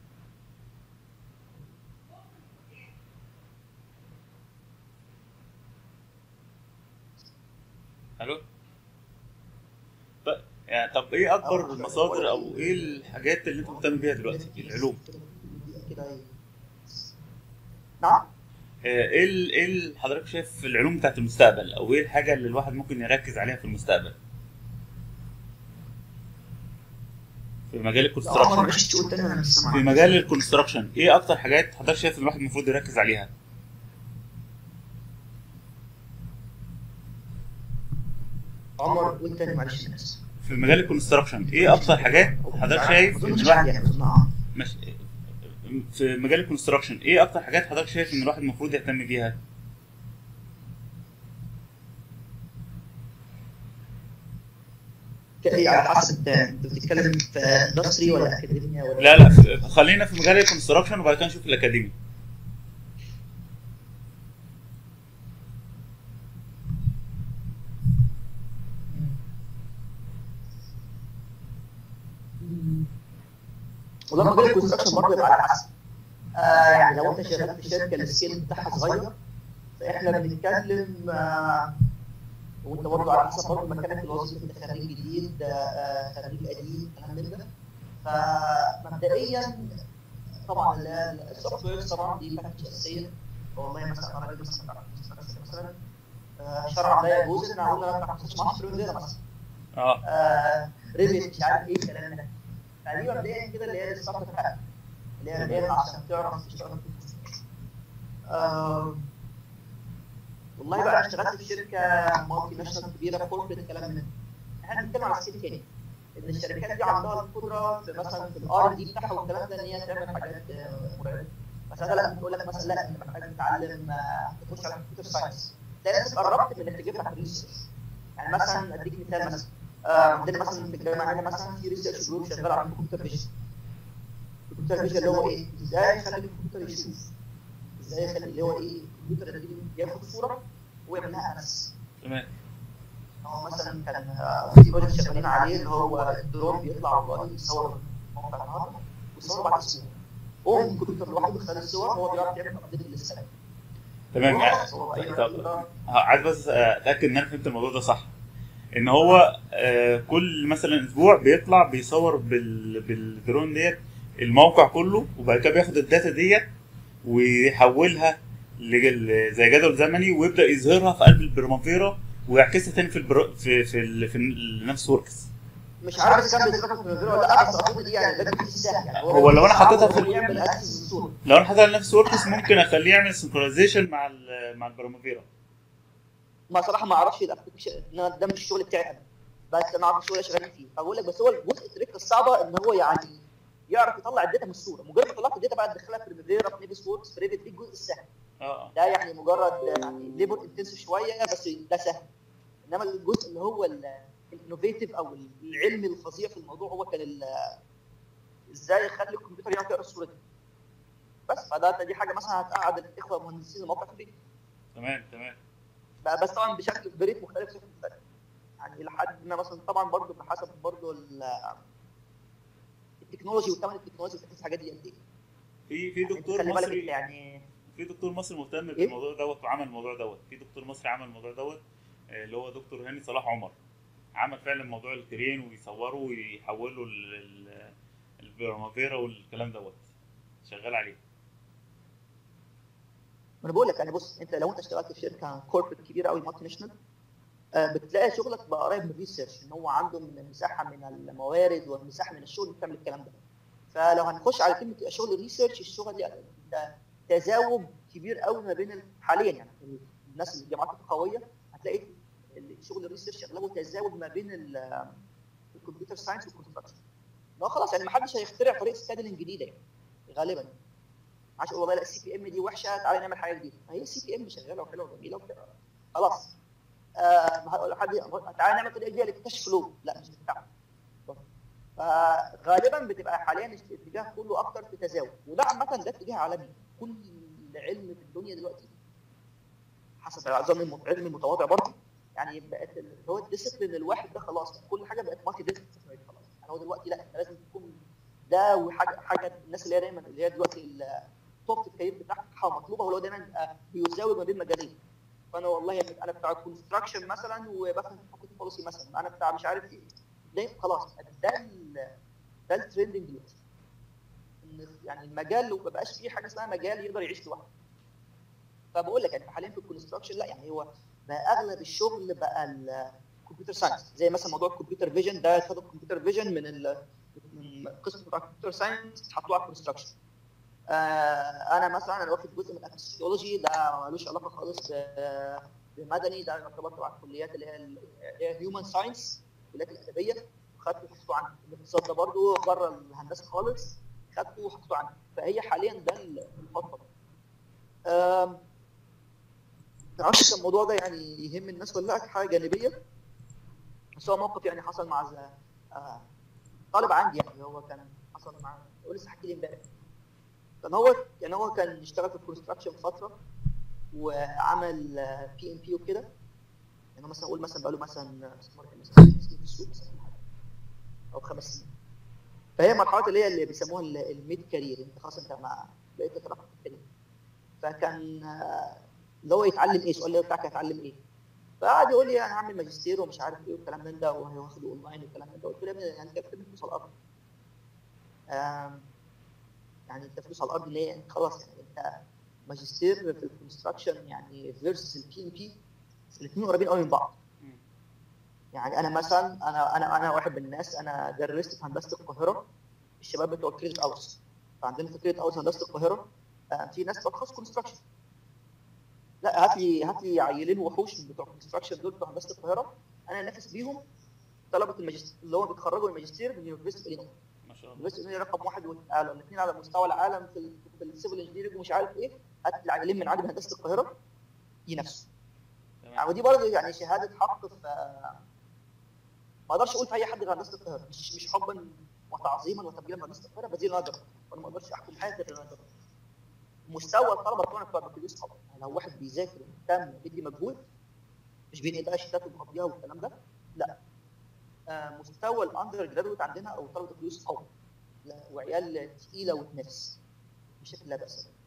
الو طب يعني طب ايه اكبر المصادر او ايه الحاجات اللي انت مهتم بيها دلوقتي في العلوم كده ايه نعم آه، ايه ال- ايه اللي حضرتك شايف في العلوم بتاعت المستقبل او ايه الحاجه اللي الواحد ممكن يركز عليها في المستقبل في مجال عمر الكونستراكشن معلش تقول تاني انا مش في سامع مجال الكونستراكشن ايه اكتر حاجات حضرتك شايف ان الواحد المفروض يركز عليها عمر قول تاني معلش انا اسف في مجال الكونستراكشن ايه اكتر حاجات حضرتك شايف ان اظن الواحد يعني اظن اه مش في مجال الكونستراكشن ايه اكتر حاجات حضرتك شايف ان الواحد المفروض يهتم بيها هي على حسب انت بتتكلم في اندستري ولا اكاديميا ولا لا لا في- خلينا في مجال الكونستراكشن وبعد كده نشوف الاكاديمي وده مجال الكونستراكشن برضه يبقى على حسب آه يعني لو انت شغال في شركه السكيل بتاعها صغير فاحنا بنتكلم آه وانت برضه على حسب برضه مكانك الوظيفي انت خريج جديد آه خريج قديم كلام من ده فمبدئيا طبعا السوفت وير طبعا دي باكج اساسيه والله مثلا انا راجل مثلا بتاع construction مثلا آه، شرعا لا يجوز ان اقول انا ما بتاعش معاش فريم مثلا اه آه، ريفت مش عارف ايه الكلام ده فدي مبدئيا كده اللي هي الستارت اب اللي هي مبدئيا عشان تعرف تشتغل في الكونستراكشن. آه، والله بقى انا اشتغلت في شركه مالتي ناشونال كبيره كوربريت كلام من ده احنا بنتكلم على سكيل تاني ان الشركات دي عندها القدره في مثلا في الار دي بتاعها والكلام ده ان هي تعمل حاجات آه، مرعبه مثلا لا بتقول لك مثلا لا انت محتاج تتعلم آه، تخش على كمبيوتر ساينس تلاقي نفسك قربت من انك تجيب لك ريسيرش يعني مثلا اديك مثال مثلا آه، عندنا مثلا في الجامعه عندنا مثلا في ريسيرش جروب شغال على الكمبيوتر فيجن الكمبيوتر فيجن اللي هو ايه؟ ازاي يخلي الكمبيوتر يشوف ازاي يخلي اللي هو ايه؟ الكمبيوتر اللي ياخد صوره ويعمل لها اناليسيس تمام هو مثلا كان آه، في بروجكت شغالين عليه اللي هو الدرون بيطلع والله يصور موقع النهارده ويصور بعد اسبوع هو الكمبيوتر لوحده خلال الصور هو بيعرف يعمل ابديت للسنه تمام هو أي طب راجل ده عايز بس اتاكد ان انا فهمت الموضوع ده صح ان هو آه، كل مثلا اسبوع بيطلع بيصور بال... بالدرون ديت الموقع كله وبعد كده بياخد الداتا ديت ويحولها لجل... زي جدول زمني ويبدا يظهرها في قلب البرمافيرا ويعكسها تاني في البرو... في في, ال... في نفس وركس مش عارف اذا كان بيتذكر في المدير ولا لا بس اعتقد دي يعني ده في سهل يعني هو لو أنا حطيتها في- هو يعمل اكسس للصوره لو انا حاطط نفس وركس ممكن اخليه يعمل سنكرونايزيشن مع ال... مع البرمافيرا ما صراحه ما اعرفش الابلكيشن إن أنا ده مش الشغل بتاعي انا بس انا اعرف الشغل اللي شغالين فيه فبقول لك بس هو الجزء التريك الصعبه ان هو يعني يعرف يطلع الداتا من الصوره مجرد ما طلعت الداتا بقى تدخلها في ريفيرا في نيبس ووركس في ريفت دي الجزء السهل اه ده يعني مجرد يعني ليبر انتنسيف شويه بس ده سهل انما الجزء اللي هو الانوفيتيف او العلمي الفظيع في الموضوع هو كان ال- ازاي يخلي الكمبيوتر يعرف يقرا الصوره دي بس فده دي حاجه مثلا هتقعد الاخوه مهندسين الموقع في البيت تمام تمام بقى بس طبعا بشكل بريت مختلف بشكل مختلف يعني لحد ما مثلا طبعا برضه بحسب برضه ال- التكنولوجي وثمن التكنولوجي وتكلفه الحاجات دي قد ايه في في يعني دكتور خلي بالك مصري انت يعني في دكتور مصري مهتم إيه؟ بالموضوع دوت وعمل الموضوع دوت في دكتور مصري عمل الموضوع دوت آه، اللي هو دكتور هاني صلاح عمر عمل فعلا موضوع الكرين ويصوره ويحوله ال- البرمافيرا والكلام دوت شغال عليه ما انا بقول لك يعني بص انت لو انت اشتغلت في شركه كوربريت كبيره قوي مالتي ناشونال آه، بتلاقي شغلك بقى قريب من الريسيرش ان هو عنده من مساحه من الموارد ومساحه من الشغل بتعمل الكلام ده فلو هنخش على كلمه شغل الريسيرش الشغل دي ده تزاوج كبير قوي ما بين ال- حاليا يعني الناس الجامعات القويه هتلاقي شغل الريسيرش اغلبه تزاوج ما بين ال- الكمبيوتر ساينس والكونستراكشن لا خلاص يعني ما حدش هيخترع طريقه سكادلنج جديده يعني غالبا ما عادش يقول والله لا السي بي ام دي وحشه تعالى نعمل حاجه جديده ما هي السي بي ام شغاله وحلوه وجميله وكده خلاص آه حد تعالى نعمل طريقه جديده للكاش فلو لا مش بتاعه فغالبا بتبقى حاليا الاتجاه كله اكتر في تزاوج وده عامه ده اتجاه عالمي كل علم في الدنيا دلوقتي حسب العلم العلم المتواضع برضه يعني بقت هو الديسيبلين الواحد ده خلاص كل حاجه بقت مالتي ديسيبلين خلاص يعني هو دلوقتي لا انت لازم تكون ده وحاجه حاجه الناس اللي هي دايما اللي هي دلوقتي التوب في الكارير بتاعها مطلوبه هو دايما بيزاوج ما بين مجالين فانا والله انا بتاع كونستراكشن مثلا وبفهم في حقوق بوليسي مثلا انا بتاع مش عارف ايه ده خلاص ده ده الترندنج دلوقتي يعني المجال ما بقاش فيه حاجه اسمها مجال يقدر يعيش لوحده فبقول لك يعني حاليا في الكونستراكشن لا يعني هو بقى اغلب الشغل بقى الكمبيوتر ساينس زي مثلا موضوع الكمبيوتر فيجن ده خدوا الكمبيوتر فيجن من ال من قسم بتاع الكمبيوتر ساينس حطوه على الكونستراكشن آه انا مثلا انا واخد جزء من الفسيولوجي ده ملوش علاقه خالص بمدني ده يعتبر تبع الكليات اللي هي الهيومن ساينس الكليات الادبيه خدته وحطيته عنه الاقتصاد ده برضه بره الهندسه خالص خدته وحطيته عنه فهي حاليا ده الخطه ما اعرفش الموضوع ده يعني يهم الناس ولا لا حاجه جانبيه بس هو موقف يعني حصل مع آه طالب عندي يعني هو كان حصل مع هو لسه حكي لي امبارح كان هو يعني هو كان اشتغل في الكونستراكشن فتره وعمل بي ام بي وكده يعني هو مثلا اقول مثلا بقاله مثلا مثلا في السوق مثلا او خمس سنين فهي مرحله اللي هي اللي بيسموها الميد كارير انت خلاص انت مع بقيت تترقى في الكارير فكان اللي هو يتعلم ايه السؤال بتاعك هيتعلم ايه فقعد يقول لي انا هعمل ماجستير ومش عارف ايه والكلام من ده وهياخده اونلاين والكلام من ده قلت له يعني انت بتكتب فلوس على الارض يعني انت فلوس على الارض اللي هي انت خلاص يعني انت ماجستير في الكونستراكشن يعني فيرسس البي ام بي الاثنين قريبين قوي من بعض يعني انا مثلا انا انا انا واحد من الناس انا درست في هندسه القاهره الشباب بتوع كريدت اوس فعندنا في كريدت اوس هندسه القاهره في ناس بتخصص كونستراكشن لا هات لي هات لي عيلين وحوش من بتوع كونستراكشن دول بتوع هندسه القاهره انا انافس بيهم طلبه الماجستير اللي هو بيتخرجوا من الماجستير من يونيفرستي الينوي ما شاء الله يونيفرستي رقم واحد والاثنين على مستوى العالم في في السيفل انجينيرنج ومش عارف ايه هات لي عيلين من عادي من هندسه القاهره ينافسوا يعني ودي برضه يعني شهاده حق في ما اقدرش اقول في اي حد غير هندسه القاهره مش مش حبا وتعظيما وتبجيلا لهندسه القاهره بذيل نظر وانا ما اقدرش احكم حياتي غير نظر مستوى الطلبه بتوعنا بتوع البكالوريوس طبعا يعني لو واحد بيذاكر ومهتم وبيدي مجهود مش بينقل بقى شتات ومقضيها والكلام ده لا آه مستوى الاندر جرادويت عندنا او طلبه البكالوريوس قوي وعيال تقيله وتنافس بشكل لا باس به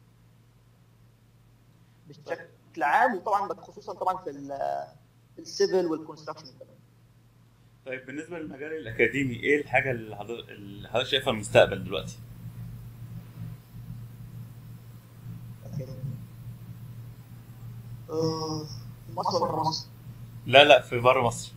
بشكل عام وطبعا خصوصا طبعا في في السيفل والكونستراكشن والكلام طيب بالنسبه للمجال الاكاديمي ايه الحاجه اللي حضرتك اللي حضرتك شايفها المستقبل دلوقتي؟ في مصر ولا بره مصر؟ لا لا في بره مصر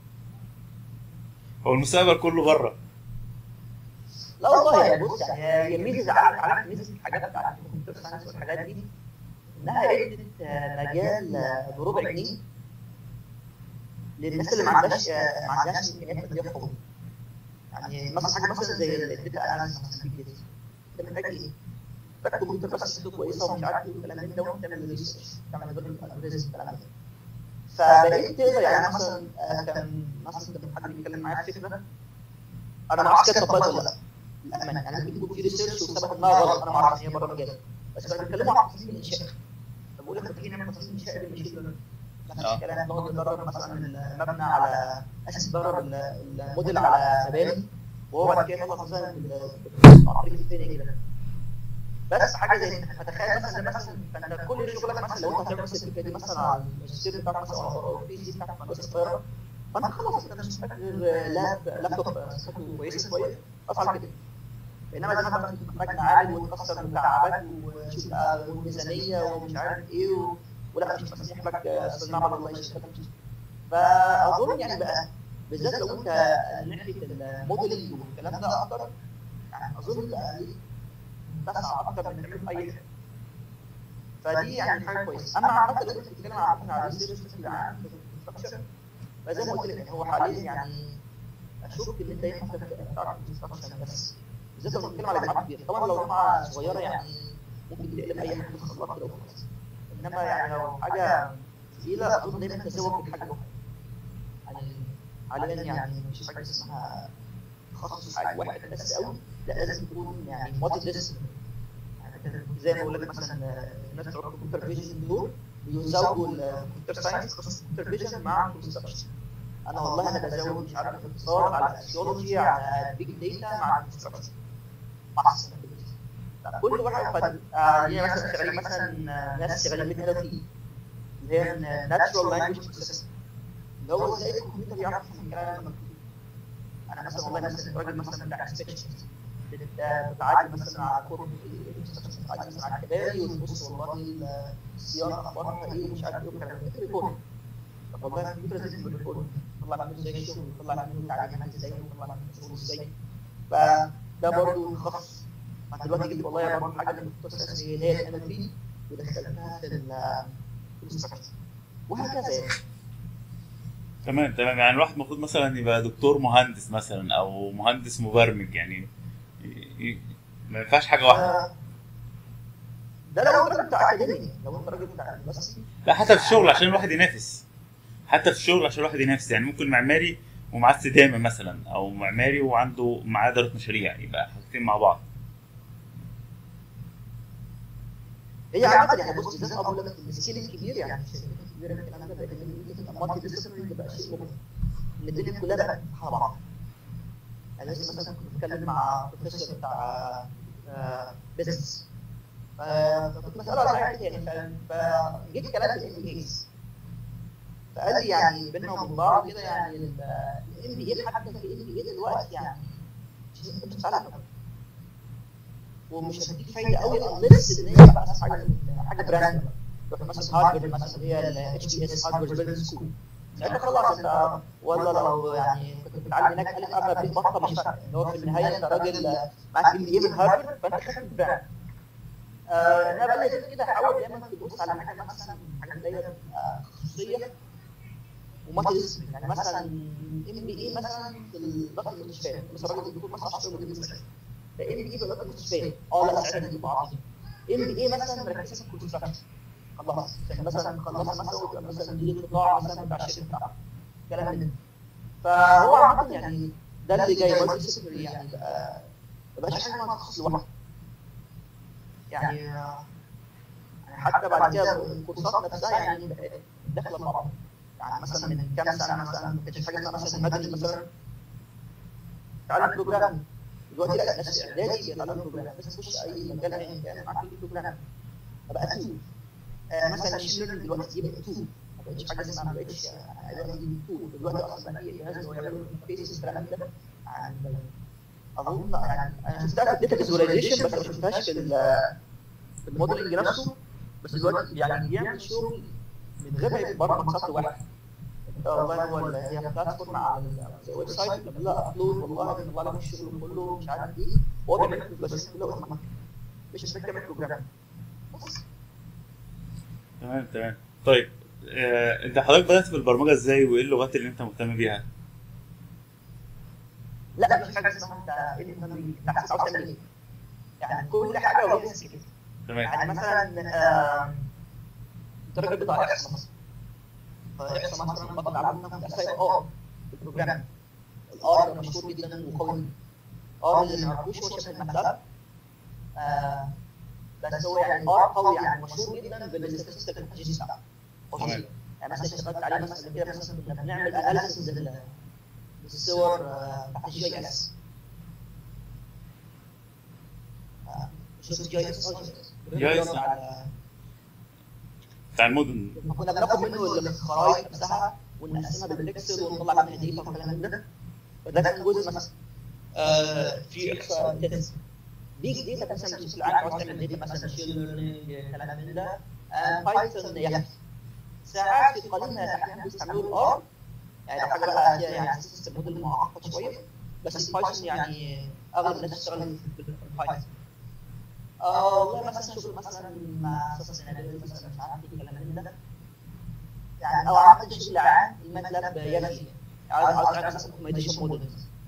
هو المستقبل كله بره لا والله يعني بص يعني هي ميزه عارف عارف ميزه الحاجات بتاعت الكمبيوتر ساينس والحاجات دي انها ادت مجال بربع جنيه للناس اللي ما عندهاش ما عندهاش امكانيات ماديه قويه يعني مثلا حاجه مثلا زي الداتا اناليسيس مثلا في الجيش انت محتاج ايه؟ محتاج كمبيوتر بس كويسه ومش عارف ايه والكلام من ده وتعمل ريسيرش تعمل ديفلوبمنت الجوريزم الكلام ده فبقيت تقدر يعني مثلا كان مثلا كان حد بيتكلم معايا في فكره انا ما اعرفش كده طبقت ولا لا للامانه يعني ممكن يكون في ريسيرش وثبت انها غلط انا ما اعرفش ان هي بره مجالي بس كانوا بيتكلموا عن تصميم الانشاء بقول لك ما تيجي نعمل تصميم انشاء بالمشين ليرنينج نفس الكلام نقعد ندرب مثلا المبنى على اساس ندرب الموديل على مباني وهو بعد كده يخلص مثلا عن طريق الثاني كده بس حاجه زي فتخيل مثلا مثلا فانت كل شغلك مثلا لو انت هتعمل مثلا الفكره دي مثلا على الماجستير بتاعك مثلا او البي جي بتاعك في هندسه القاهره فانت خلاص انت مش محتاج غير لاب لابتوب كويس شويه اصعب كده بينما اذا مثلا محتاج معامل وتكسر مكعبات وشوف ميزانيه ومش عارف ايه و... ولا مش مسموح لك صناعه الله يشفيك فاظن يعني بقى بالذات لو انت ناحيه الموديلنج والكلام ده اكتر يعني اظن بقى تسعى اكتر من تعمل في اي حاجه فدي يعني حاجه كويسه اما عامه لو انت بتتكلم عن على الريسيرش بشكل عام في الكونستراكشن فزي ما قلت لك هو حاليا يعني اشك ان انت ينفع تعرف كونستراكشن بس بالذات لو بنتكلم على جامعات كبيره طبعا لو جامعه صغيره يعني ممكن تقلب اي حاجه في الخلاط كده وخلاص انما يعني لو حاجه تقيله اظن دايما تزوج بالحاجه الواحده يعني حاليا يعني مش حاجه اسمها تخصص حاجه واحد بس قوي لا لازم تكون يعني مالتي ديسبلين يعني زي ما بقول لك مثلا الناس بتوع الكمبيوتر فيجن دول بيزودوا الكمبيوتر ساينس قسم الكمبيوتر فيجن مع الكونستراكشن انا والله انا بزود مش عارف اقتصاد على الاسيولوجي على بيج داتا مع الكونستراكشن مع الsustainability. كل واحد قد آه، يعني مثلا شغالين مثلا آه، ناس شغالين من ال اللي هي ناتشورال لانجويج بروسيسنج اللي هو ازاي الكمبيوتر يعرف يفهم الكلام اللي مكتوب انا مثلا والله مثلا راجل مثلا بتاع انسبكشن بتعدي مثلا على كور بتعدي مثلا على الكباري وتبص والله الصيانه اخبارها ايه ومش عارف ايه والكلام ده ريبورت طب والله الكمبيوتر لازم يعمل ريبورت يطلع منه ازاي الشغل يطلع منه تعليمات ازاي يطلع منه شغل ازاي فده برضه تخصص ما دلوقتي جبت والله برضه حاجه من الكمبيوتر ساينس اللي هي الام بي ودخلتها في الكونستراكشن وهكذا يعني تمام تمام يعني الواحد المفروض مثلا يبقى دكتور مهندس مثلا او مهندس مبرمج يعني ي- ي- ما ينفعش حاجه واحده آه، ده لو انت راجل بتاع اكاديمي لو انت راجل بتاع يونيفرستي لا حتى في الشغل عشان الواحد ينافس حتى في الشغل عشان الواحد ينافس يعني ممكن معماري ومعاه استدامه مثلا او معماري وعنده معاه اداره مشاريع يبقى حاجتين مع بعض هي عامة يعني بص بالذات اقول لك السكيل الكبير يعني الشركات الكبيره الكلام ده بقت تبقى مالتي ديسيبلين تبقى شيء مهم ان الدنيا كلها بقت على بعض يعني لسه مثلا كنت بتكلم مع بروفيسور بتاع بزنس فكنت بساله على حاجه يعني ف- فجيت كلام في الام بي ايز فقال لي يعني بينا وبين بعض كده يعني الام بي اي حتى في الام بي اي دلوقتي يعني مش انت مش هتتعلم ومش هتديك فايده قوي unless ان هي بقى حاجه حاجه براند تروح مثلا هارفرد مثلا اللي هي الاتش بي اس هارفرد بزنس سكول ساعتها خلاص انت ولا لو يعني كنت بتتعلم هناك الف ابا ب بطه مش فارقه اللي هو في النهايه انت راجل معاك ام بي اي من هارفرد فانت خدت البراند آه، انا بقى غير كده حاول دايما تبص على حاجه مثلا حاجه اللي هي تبقى خصوصيه ومالتي ديسبلين يعني مثلا ام بي اي مثلا في اداره المستشفيات مثلا راجل دكتور مثلا 10 مدير مستشفى فام بي اي في اداره المستشفيات اه لا ساعتها دي عظيم ام بي اي مثلا مركزه في الكونستراكشن خلاص يعني مثلا خلص مثلا وتبقى مثلا مدير القطاع مثلا بتاع الشركه بتاعته كلام من ده فهو عامه يعني ده اللي جاي مالتي ديسبلين يعني بقى ما بقاش حاجه اسمها تخصص لوحده يعني يعني حتى بعد كده الكورسات نفسها يعني بقت داخله في بعض يعني مثلا من كام سنه مثلا ما كانش حاجه اسمها مثلا مدني مثلا تعلم بروجرام دلوقتي لا ناس اعدادي بيتعلموا بروجرام بس تخش اي مجال ايا كان معاك بروجرام بقى تول آه مثلا ماشين ليرنينج دلوقتي دي بقت تول ما بقتش حاجه اسمها ما بقتش آه، دلوقتي دي تول دلوقتي اصلا بقى في جهاز هو يعملوا انترفيس الكلام ده يعني اظن يعني انا شفتها في الداتا فيزواليزيشن بس ما شفتهاش في ال- في الموديلنج نفسه بس دلوقتي يعني بيعمل شغل من غير ما يتبرمج سطر واحد انت والله هو ال- هي بلاتفورم على ال- زي ويب سايت بيعمل لها ابلود والله بيطلع لك الشغل كله مش عارف ايه هو بيعمل لك البروسيس كله اوتوماتيك مش محتاج تعمل بروجرام بس تمام تمام طيب آه، انت حضرتك بدات في البرمجه ازاي وايه اللغات اللي انت مهتم بيها؟ لا مفيش حاجه اسمها انت ايه اللي انت عاوز تعمل ايه يعني كل حاجه وليها سكيل تمام يعني مثلا آم، انت راجل بتاع احصاء مثلا فاحصاء مثلا بطل عملنا في اساس ار في البروجرام الار ده مشهور جدا وقوي ار اللي ما يعرفوش هو شبه الماتلاب آه، بس هو يعني ار قوي يعني مشهور جدا بالاستاتستيكال انتليجنس بتاعه هو تمام. شيء. يعني مثلا اشتغلت عليه مثلا كده مثلا كنا بنعمل اناليسيز للصور آه، بتاعت الجي اي اس شفت جي اس GIS. بتاع المدن كنا بناخد منه الخرائط نفسها ونقسمها بالبكسل ونطلع منها داتا وكلام من ده فده كان جزء مثلا آه، في احصاء تيست بيج داتا مثلا بشكل عام عاوز تعمل داتا مثلا ماشين ليرنينج كلام من ده آه، بايثون يحكي ساعات في قليل من الاحيان بيستعملوا الار يعني لو حاجه بقى فيها يعني سيستم موديل معقد شويه بس البايثون يعني اغلب الناس بتشتغل بالبايثون اه والله مثلا شغل مثلا مع سستينابيلتي مثلا مش عارف ايه كلام من ده يعني او عملت شغل عام الماتلاب يكفي عاوز عاوز تعمل مثلا اوبتمايزيشن موديل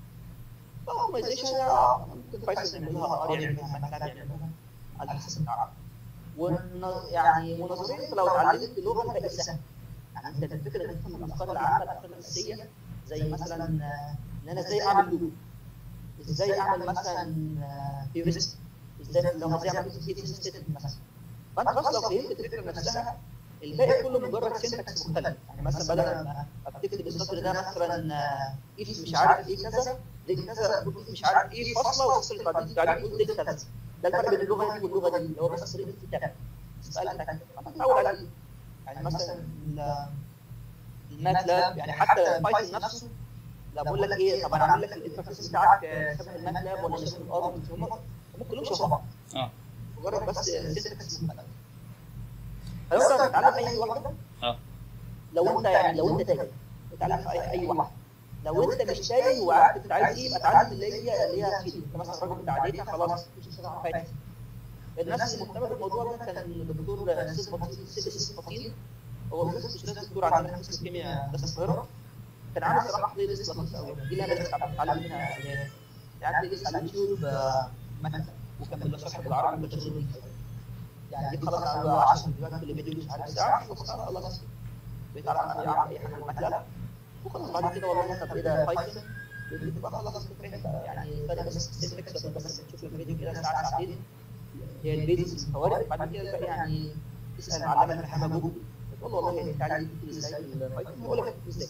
اوبتمايزيشن ممكن بايثون يعملها ار يعملها ماتلاب يعملها على حسب التعب يعني ونظريا لو اتعلمت لغه بقت سهله يعني انت الفكره ان تفهم الافكار العامه الافكار الاساسيه زي مثلا ان انا ازاي اعمل لوب ازاي اعمل مثلا هيورستيك ازاي لو ازاي اعمل ستيتمنت مثلا فانت بس لو فهمت الفكره نفسها الباقي كله مجرد سنتكس مختلف يعني مثلا بدل ما بتكتب السطر ده مثلا اف مش عارف ايه كذا دي كذا مش عارف ايه فاصله وفصل بعدين بعدين قلت دي كذا ده الفرق بين اللغه دي واللغه دي اللي هو بس طريقه الكتابه السؤال بتاعك هتتعود عليه يعني مثلا الماتلاب يعني حتى البايثون نفسه لا بقول لك ايه طب انا اعمل لك الانترفيس بتاعك شبه الماتلاب ولا شبه الار هم ممكن كلهم شبه بعض اه مجرد بس سنتكس مختلف فلو انت تتعلم اي واحده اه لو انت يعني لو انت تاجر تتعلم في اي اي واحده لو انت مش تاجر وعارف انت عايز ايه يبقى اتعلم اللي هي اللي هي هتفيدك انت مثلا راجل بتاع داتا خلاص مش هتشتغل فايت الناس اللي مهتمه بالموضوع ده كان الدكتور سيس بطين سيس بطين هو مش دكتور عندنا في قسم الكيمياء بس القاهره كان عامل صراحه بلاي ليست لطيفه قوي دي اللي انا لسه بتعلم منها يعني بلاي ليست على اليوتيوب مثلا وكان بالشرح بالعربي بالترجمه يعني دي خلاص على 10 فيديوهات كل فيديو مش عارف ساعه خلاص بقيت اعرف اعمل اي حاجه الماتلاب وخلاص بعد كده والله طب ايه ده بايثون بتبقى خلاص يعني فرق بس سنتكس بس تشوف الفيديو كده ساعه ساعتين هي البيزكس الفوارق بعد كده بقى يعني تسال معلمه الرحمه جوجل تقول له والله هي بتاعتي ازاي البايثون يقول لك ازاي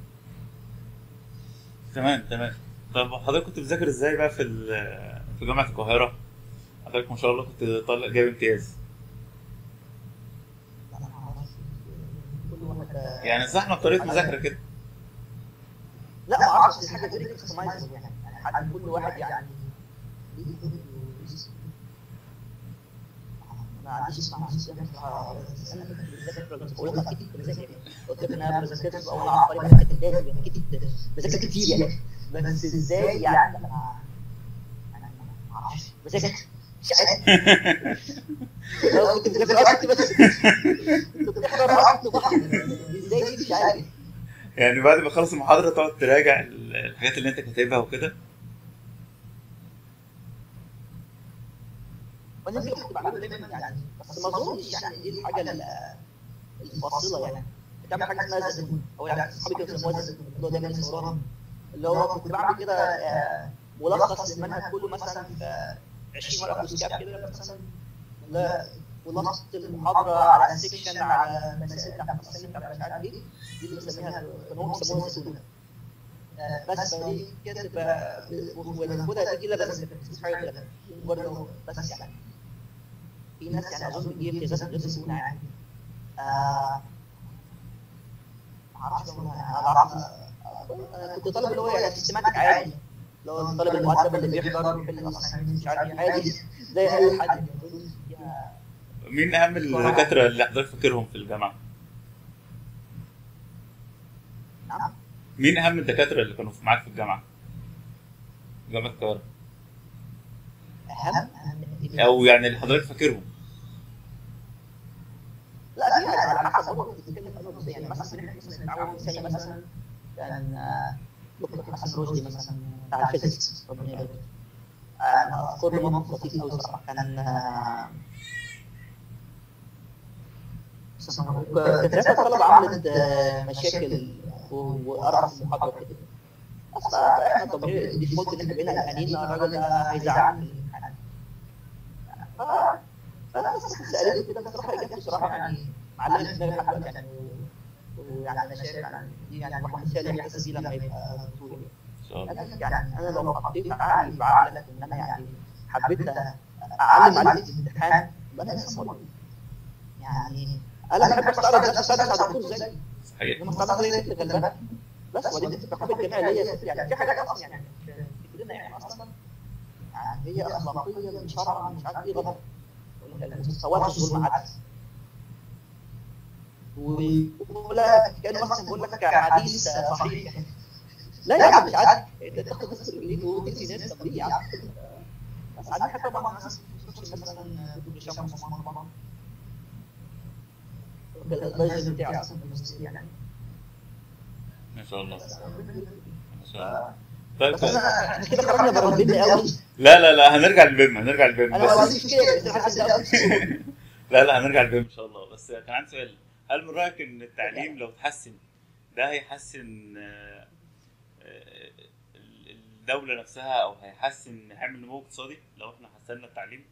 تمام تمام طب حضرتك كنت بتذاكر ازاي بقى في في جامعه القاهره حضرتك ما شاء الله كنت طالع جايب امتياز يعني صحنا بطريقه مذاكره كده لا ما اعرفش دي حاجه فيري كستمايز يعني يعني حد كل واحد يعني ما عنديش اسمع بقول لك اكيد بذاكر قلت لك انا ما بذاكرش او انا عبقري بذاكر لازم يعني اكيد بذاكر كتير يعني بس ازاي يعني انا ما اعرفش بذاكر مش عارف كنت بذاكر اصلا بس كنت بحضر اصلا ازاي دي مش عارف يعني بعد ما تخلص المحاضره تقعد تراجع الحاجات اللي انت كاتبها وكده وانا دي كنت بعمله دايما يعني بس ما اظنش يعني دي الحاجه الفاصله يعني بتعمل حاجه اسمها الزيتون او يعني اصحابي كانوا بيسموها الزيتون اللي هو دايما يصورها اللي هو كنت بعمل كده ملخص للمنهج كله مثلا في 20 ورقه فلوسكاب كده مثلا ولخصت المحاضره على سيكشن على المسائل بتاعت التصنيف بتاعت مش عارف ايه دي اللي بنسميها كانوا بيسموها الزيتون بس فدي كده تبقى وناخدها دي كده بس مش حاجه كده برضه بس يعني في ناس يعني اظن بتجيب امتيازات غير مسؤولة يعني آه معرفش انا كنت طالب اللي هو يعني سيستماتيك عادي لو الطالب المؤدب اللي بيحضر بيحل اصلا مش عارف عادي زي اي حد مين اهم الدكاتره اللي حضرتك فاكرهم في الجامعه؟ نعم مين اهم الدكاتره اللي كانوا معاك في الجامعه؟ جامعه القاهره اهم او يعني اللي حضرتك فاكرهم لا دي على حسب برضه بتتكلم يعني مثلا احنا مثلا التعاون الثاني مثلا كان دكتور حسن رشدي مثلا بتاع الفيزيكس ربنا يبارك انا اذكر له موقف لطيف قوي صراحه كان كانت ثلاثة طلبة عملت مشاكل وقرف في المحاضرة كده بس احنا طبيعي الديفولت ان احنا بقينا قلقانين الراجل ده هيزعلنا فانا بس سالته كده بصراحه اجابته بصراحه يعني معلمه في دماغي لحد دلوقتي يعني ويعني انا شايف يعني دي يعني الواحد شايل احساس بيه لما يبقى دكتور يعني انا لو حطيت عقلي في عقلك ان انا يعني حبيت اعلم عليك في الامتحان يبقى انا انسان مريض يعني انا بحب استعرض نفسي اساعد دكتور زي صحيح لما استعرض لي نفسي غلبان بس ودي الثقافه الجامعيه اللي هي يعني في حاجات اصلا يعني في كلنا يعني اصلا يعني هي اخلاقيه من شرعا مش عارف ايه غلط المستويات الظلم عدل ولا كان مثلا بيقول لك حديث صحيح لا يا عم مش عادي انت تاخد بس رجليك وتنسي ناس طب ليه يا عم بس عندي حاجه طبعا ناس مثلا دكتور هشام عثمان طبعا الدرجه بتاعي اصلا في الماجستير يعني ما شاء الله ما شاء الله طيب بس انا احنا كده خرجنا بره البيم قوي لا لا لا هنرجع للبيم هنرجع للبيم انا ما بس عنديش مشكله بس حاسس ده أوي. لا لا هنرجع للبيم ان شاء الله بس كان عندي سؤال هل من رايك ان التعليم لو اتحسن ده هيحسن آه، آه، الدوله نفسها او هيحسن هيعمل نمو اقتصادي لو احنا حسنا التعليم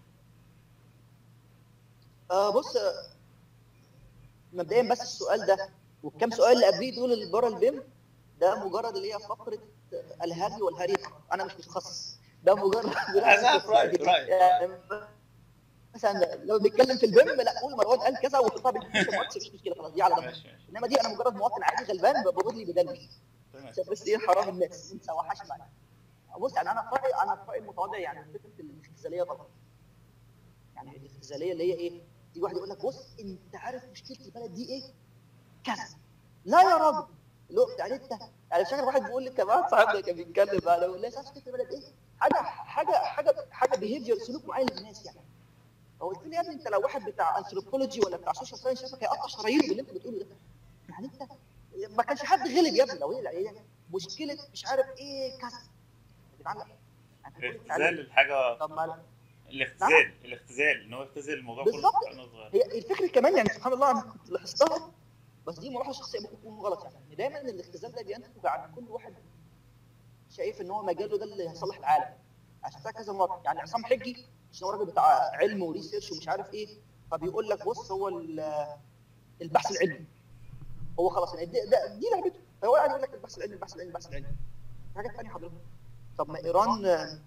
آه بص آه، مبدئيا بس السؤال ده والكم سؤال اللي قبليه دول اللي بره البيم ده مجرد اللي هي فقره الهري والهري فقط. انا مش متخصص ده مجرد أنا عارف رأيك، رأيك. يعني مثلا لو بنتكلم في البيم لا قول مروان قال كذا وحطها بالكوتيشن ماركس مفيش مشكله خلاص دي على ضمانتي ماشي ماشي انما دي انا مجرد مواطن عادي غلبان بقول لي بدلوي تمام عشان بس ايه حرام الناس ما تسوحش معايا بص يعني انا في رايي انا في رايي المتواضع يعني فكره الاختزاليه غلط يعني الاختزاليه اللي هي ايه؟ دي واحد يقول لك بص انت عارف مشكله البلد دي ايه؟ كذا لا يا راجل اللي هو يعني انت يعني مش فاكر واحد بيقول لي كان واحد صاحبنا كان بيتكلم بقى لو لا مشكله البلد ايه؟ حاجه حاجه حاجه حاجه بيهيفير سلوك معين للناس يعني فقلت له يا ابني انت لو واحد بتاع انثروبولوجي ولا بتاع سوشيال ساينس شافك هيقطع شرايينه باللي انت بتقوله ده يعني انت ما كانش حد غلب يا ابني لو هي يعني مشكله مش عارف ايه كذا يا جدعان لا. أنت بتقول الاختزال الحاجه طب ما الاختزال الاختزال ان هو يختزل الموضوع كله بالظبط. وانا صغير هي الفكره كمان يعني سبحان الله انا كنت لاحظتها بس دي ملاحظه شخصيه ممكن تكون غلط يعني إن دايما الاختزال ده بينتج عن كل واحد شايف ان هو مجاله ده اللي هيصلح العالم عشان كده كذا مره يعني عصام حجي عشان هو راجل بتاع علم وريسيرش ومش عارف ايه فبيقول لك بص هو ال- البحث العلمي هو خلاص يعني ده, ده دي لعبته فهو قاعد يقول لك البحث العلمي البحث العلمي البحث العلمي في حاجات ثانيه حضرتك طب ما ايران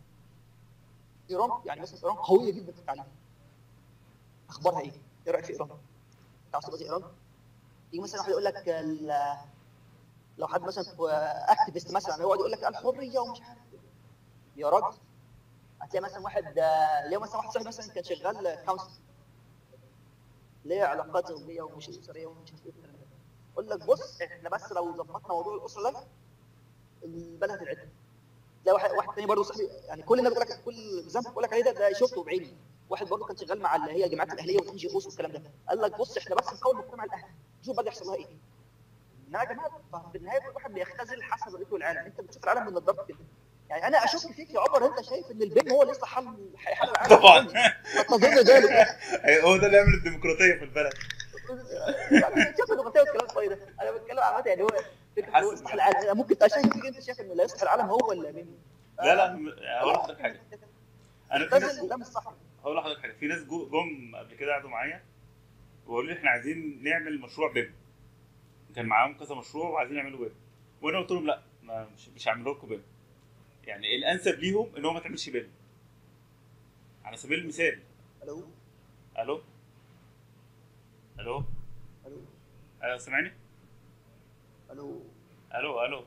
ايران يعني مثلا ايران قويه جدا في التعليم اخبارها ايه؟ ايه رايك في ايران؟ انت عاوز تبقى زي ايران؟ يجي مثلا واحد يقول لك ال- لو حد مثلا اكتيفيست مثلا يقعد يقول لك الحريه ومش عارف إيه. يا راجل هتلاقي مثلا واحد آه، ليه مثلا واحد صاحبي مثلا كان شغال كونسل ليه علاقات زوجيه ومش اسريه ومش عارف ايه والكلام ده يقول لك بص احنا بس لو ظبطنا موضوع الاسره ده البلد هتتعدل تلاقي واحد واحد تاني برضه صاحبي يعني كل الناس بيقول لك كل اكزامبل بيقول لك عليه ده ده شفته بعيني واحد برضه كان شغال مع اللي هي الجامعات الاهليه والان جي اوز والكلام ده قال لك بص احنا بس نقوي المجتمع الاهلي شوف بقى يحصل لها ايه انما يا جماعه في النهايه كل واحد بيختزل حسب رؤيته العالم انت بتشوف العالم من نظارتك كده يعني انا اشك فيك يا عمر انت شايف ان البيم هو اللي يصلح حل حل العالم طبعا ما تظن ذلك هو ده اللي يعمل الديمقراطيه في البلد يعني شوف الديمقراطيه والكلام الفاضي ده انا بتكلم عامه يعني هو فكره إن هو يصلح العالم يعني ممكن تبقى شايف فيك انت شايف ان اللي يصلح العالم هو ولا مين لا لا م- هقول لحضرتك حاجه انا في ناس اختزل ده مش صح هقول لحضرتك حاجه في ناس جو- جم قبل كده قعدوا معايا وقالوا لي احنا عايزين نعمل مشروع بيم كان معاهم كذا مشروع وعايزين يعملوا بيم وانا قلت لهم لا ما مش, مش هعمل لكم بيم يعني الانسب ليهم ان هو ما تعملش بيم على سبيل المثال الو الو الو الو الو سامعني الو الو الو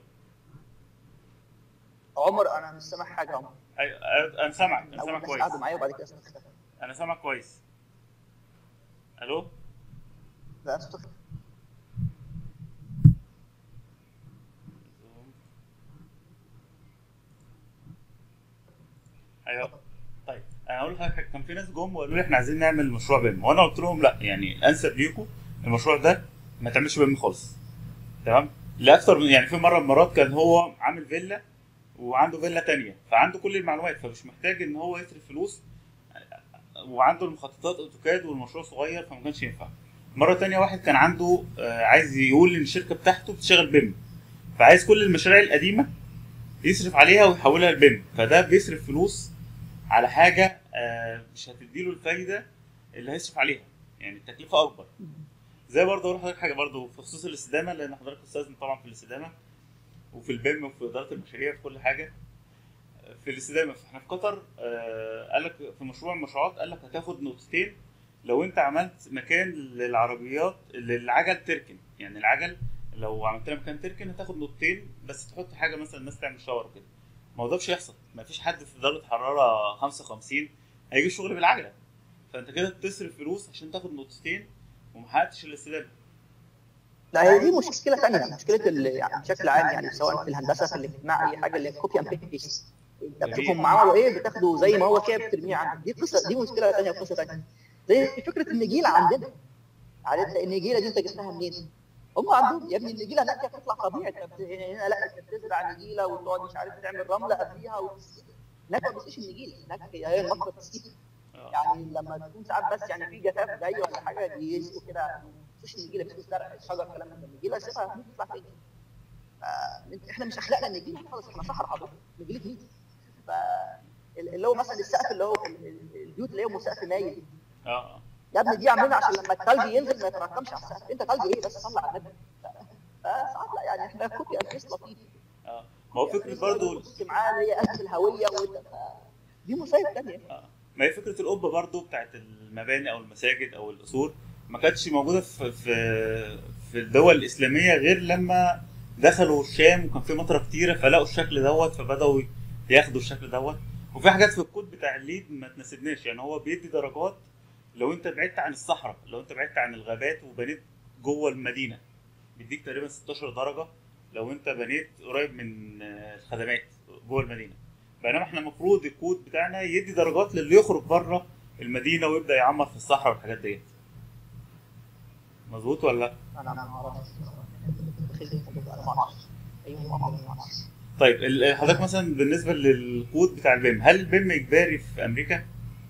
عمر انا مش سامع حاجه يا عمر أيوة، أيوة، انا سامعك انا اول سامعك ناس كويس قعدوا معايا وبعد كده صوتك اختفى انا سامعك كويس الو لا صوتك اختفى. ايوه طيب انا هقول لحضرتك حاجة. كان في ناس جم وقالوا لي احنا عايزين نعمل مشروع بيم وانا قلت لهم لا يعني الانسب ليكم المشروع ده ما تعملش بيم خالص تمام لاكثر من يعني في مره من المرات كان هو عامل فيلا وعنده فيلا تانية فعنده كل المعلومات فمش محتاج ان هو يصرف فلوس وعنده المخططات اوتوكاد والمشروع صغير فما كانش ينفع مره تانية واحد كان عنده آه، عايز يقول ان الشركه بتاعته بتشتغل بيم فعايز كل المشاريع القديمه يصرف عليها ويحولها لبيم فده بيصرف فلوس على حاجه آه، مش هتديله الفايده اللي هيصرف عليها يعني التكلفه اكبر زي برضه اقول لحضرتك حاجه برضه في خصوص الاستدامه لان حضرتك استاذ طبعا في الاستدامه وفي البيم وفي اداره المشاريع في كل حاجه في الاستدامه احنا في قطر آه، قال لك في مشروع المشروعات قال لك هتاخد نقطتين لو انت عملت مكان للعربيات للعجل تركن يعني العجل لو عملت لها مكان تركن هتاخد نقطتين بس تحط حاجه مثلا الناس تعمل شاور كده ما هو ده مش هيحصل ما فيش حد في درجه حراره 55 هيجي الشغل بالعجله فانت كده بتصرف فلوس عشان تاخد نقطتين وما حققتش الاستدامه لا هي دي مشكله ثانيه مشكله ال- يعني بشكل عام يعني سواء في الهندسه في الاجتماع اي حاجه اللي كوبي اند بيست انت بتشوفهم عملوا ايه بتاخده زي ما هو كده بترميه عندك دي قصه دي مشكله ثانيه وقصه ثانيه زي فكره النجيله عندنا عارف النجيله دي انت جبتها منين؟ هم عندهم يا ابني النجيله هناك بتطلع طبيعي طب هنا لا انت بتزرع نجيله وتقعد مش عارف تعمل رمله قبليها وتسقيها هناك ما بتسقيش النجيله هناك هي هي المطر بتسقيها آه. يعني لما تكون ساعات بس يعني في جفاف جاي ولا حاجه بيسقوا كده مفيش النجيله بتسقي زرع الشجر الكلام ده النجيله سيبها ممكن تطلع تاني ف- احنا مش اخلاقنا النجيله خالص احنا صحراء حضرتك نجيله مين ف اللي هو مثلا السقف اللي هو ال- ال- البيوت اللي هي سقف مايل اه اه يا ابني دي عاملينها عشان لما الثلج ينزل ما يتراكمش على السقف انت ثلج ايه بس صلي على النبي ف- فساعات لا يعني احنا كوبي اند بيست لطيف اه ما هو فكره برضو كنت معاه اللي هي ازمه الهويه وانت ف- دي مصايب ثانيه آه. ما هي فكره القبه برضو بتاعت المباني او المساجد او القصور ما كانتش موجوده في في في الدول الاسلاميه غير لما دخلوا الشام وكان في مطره كتيره فلقوا الشكل دوت فبداوا ياخدوا الشكل دوت وفي حاجات في الكود بتاع الليد ما تناسبناش يعني هو بيدي درجات لو انت بعدت عن الصحراء لو انت بعدت عن الغابات وبنيت جوه المدينه بيديك تقريبا 16 درجه لو انت بنيت قريب من آه، الخدمات جوه المدينه بينما احنا المفروض الكود بتاعنا يدي درجات للي يخرج بره المدينه ويبدا يعمر في الصحراء والحاجات ديت مظبوط ولا لا؟ انا ما اعرفش انا ما اعرفش ايوه ما اعرفش طيب ال- حضرتك مثلا بالنسبه للكود بتاع البيم هل البيم اجباري في امريكا؟